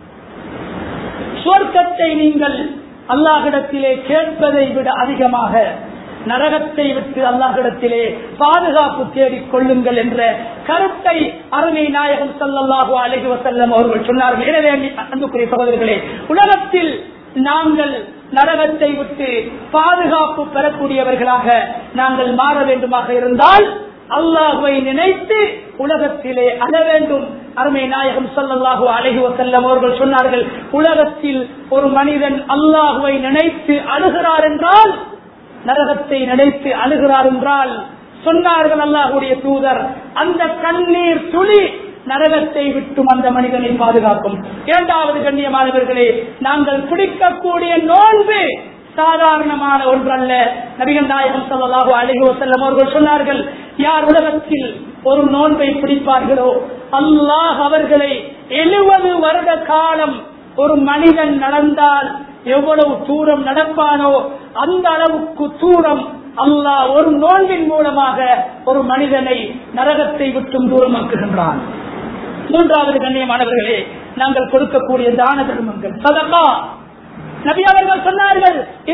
சுவர்க்கத்தை நீங்கள் அல்லாஹிடத்திலே கேட்பதை விட அதிகமாக நரகத்தை விட்டு அல்லாஹிடத்திலே பாதுகாப்பு தேடிக் கொள்ளுங்கள் என்ற கருத்தை அருமை நாயகம் சல்லல்லாஹு அலைஹி வசல்லம் அவர்கள் சொன்னார்கள் எனவே அன்புக்குரிய சகோதரர்களே உலகத்தில் நாங்கள் நரகத்தை விட்டு பாதுகாப்பு பெறக்கூடியவர்களாக நாங்கள் மாற வேண்டுமாக இருந்தால் அல்லாஹுவை நினைத்து உலகத்திலே அழ வேண்டும் அருமை நாயகம் சொல்லல்லாஹு அழகி வசல்லம் அவர்கள் சொன்னார்கள் உலகத்தில் ஒரு மனிதன் அல்லாஹுவை நினைத்து அழுகிறார் என்றால் நரகத்தை நினைத்து அழுகிறார் என்றால் சொன்னார்கள் அல்லாஹுடைய தூதர் அந்த கண்ணீர் துளி நரகத்தை விட்டும் அந்த மனிதனை பாதுகாக்கும் இரண்டாவது கண்ணியமானவர்களே நாங்கள் பிடிக்கக்கூடிய நோன்பு சாதாரணமான ஒன்றல்ல நபிகள் நாயகம் சல்லாஹூ அழகி வசல்லம் அவர்கள் சொன்னார்கள் யார் உலகத்தில் ஒரு நோன்பை பிடிப்பார்களோ அல்லாஹ் அவர்களை எழுபது வருட காலம் ஒரு மனிதன் நடந்தால் எவ்வளவு தூரம் நடப்பானோ அந்த அளவுக்கு தூரம் அல்லாஹ் ஒரு நோன்பின் மூலமாக ஒரு மனிதனை நரகத்தை விட்டும் தூரமாக்குகின்றான் மூன்றாவது கண்ணியமானவர்களே நாங்கள் கொடுக்கக்கூடிய தான தர்மங்கள் சதகா நபி அவர்கள் சொன்னார்கள்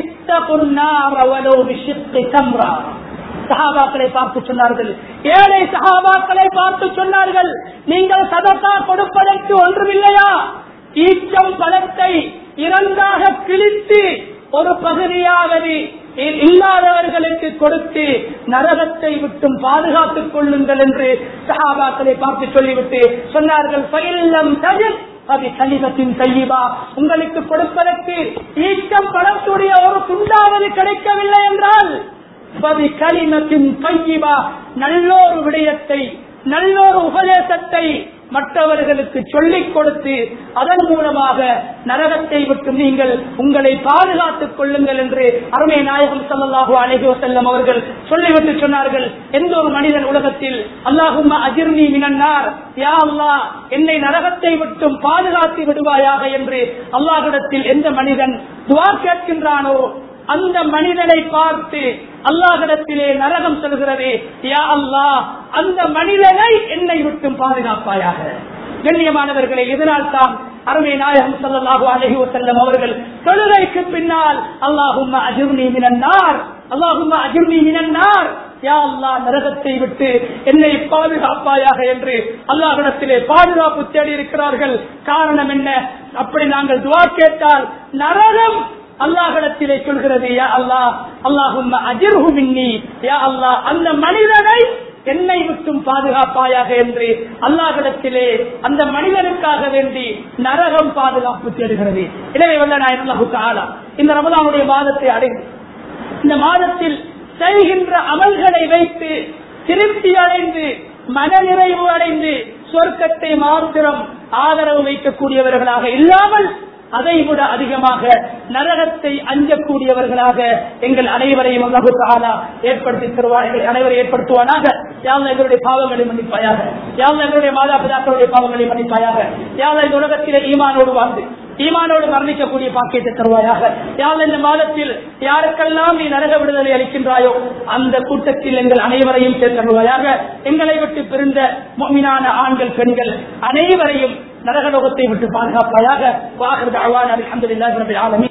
சஹாபாக்களை பார்த்து சொன்னார்கள் ஏழை சஹாபாக்களை பார்த்து சொன்னார்கள் நீங்கள் சதக்கா கொடுப்பதற்கு ஒன்றுமில்லையா ஈச்சம் பழத்தை இரண்டாக கிழித்து ஒரு பகுதியாவது இல்லாதவர்களுக்கு கொடுத்து நரகத்தை விட்டும் பாதுகாத்துக் கொள்ளுங்கள் என்று சஹாபாக்களை பார்த்து சொல்லிவிட்டு சொன்னார்கள் பயிலம் தஜித் அது கலிதத்தின் தையீபா உங்களுக்கு கொடுப்பதற்கு ஈச்சம் பழத்துடைய ஒரு துண்டாவது கிடைக்கவில்லை என்றால் பதி கலிமத்தின் தையீபா நல்லோரு விடயத்தை நல்லோரு உபதேசத்தை மற்றவர்களுக்கு சொல்லிக் கொடுத்து அதன் மூலமாக நரகத்தை விட்டு நீங்கள் உங்களை பாதுகாத்துக் கொள்ளுங்கள் என்று அருமை நாயகம் சல்லாஹூ அலஹி வசல்லம் அவர்கள் சொல்லிவிட்டு சொன்னார்கள் எந்த ஒரு மனிதன் உலகத்தில் அல்லாஹும் அஜிர்னி மினன்னார் யா அல்லா என்னை நரகத்தை விட்டும் பாதுகாத்து விடுவாயாக என்று அல்லாஹிடத்தில் எந்த மனிதன் துவா கேட்கின்றானோ அந்த மனிதனை பார்த்து அல்லாஹிடத்திலே நரகம் சொல்கிறது யா அல்லாஹ் அந்த மனிதனை என்னை விட்டும் பாதுகாப்பாயாக கண்ணியமானவர்களை இதனால் தான் அருமை நாயகம் சல்லாஹூ அலஹி வசல்லம் அவர்கள் தொழுகைக்கு பின்னால் அல்லாஹும் அஜுர்னி மினன்னார் அல்லாஹும் அஜுர்னி மினன்னார் யா அல்லா நரகத்தை விட்டு என்னை பாதுகாப்பாயாக என்று அல்லாஹிடத்திலே பாதுகாப்பு தேடி இருக்கிறார்கள் காரணம் என்ன அப்படி நாங்கள் துவா கேட்டால் நரகம் அல்லாஹிடத்திலே சொல்கிறது யா அல்லாஹ் அல்லாஹும் அஜிர்ஹு மின்னி யா அல்லாஹ் அந்த மனிதனை என்னை விட்டும் பாதுகாப்பாயாக என்று அல்லாஹிடத்திலே அந்த மனிதனுக்காக வேண்டி நரகம் பாதுகாப்பு தேடுகிறது எனவே வல்ல நாயன் ஆலா இந்த ரமதானுடைய மாதத்தை அடைந்து இந்த மாதத்தில் செய்கின்ற அமல்களை வைத்து திருப்தி அடைந்து மனநிறைவு அடைந்து சொர்க்கத்தை மாத்திரம் ஆதரவு வைக்கக்கூடியவர்களாக இல்லாமல் அதை விட அதிகமாக நரகத்தை அஞ்சக்கூடியவர்களாக எங்கள் அனைவரையும் அல்லாஹு தாலா ஏற்படுத்தி தருவார் எங்களை அனைவரை ஏற்படுத்துவானாக யாழ்ல எங்களுடைய பாவங்களை மன்னிப்பாயாக யாழ்ல எங்களுடைய மாதா பிதாக்களுடைய பாவங்களை மன்னிப்பாயாக யாழ்ல இந்த உலகத்திலே ஈமானோடு வாழ்ந்து ஈமானோடு மரணிக்கக்கூடிய பாக்கியத்தை தருவாயாக யாழ் இந்த மாதத்தில் யாருக்கெல்லாம் நீ நரக விடுதலை அளிக்கின்றாயோ அந்த கூட்டத்தில் எங்கள் அனைவரையும் சேர்த்தருவாயாக எங்களை விட்டு பிரிந்த மீனான ஆண்கள் பெண்கள் அனைவரையும் நரகலோகத்தை விட்டு பாதுகாப்பாயாக வாகர் அவான் அலமதுல்லாஹி ரபில் ஆலமீன்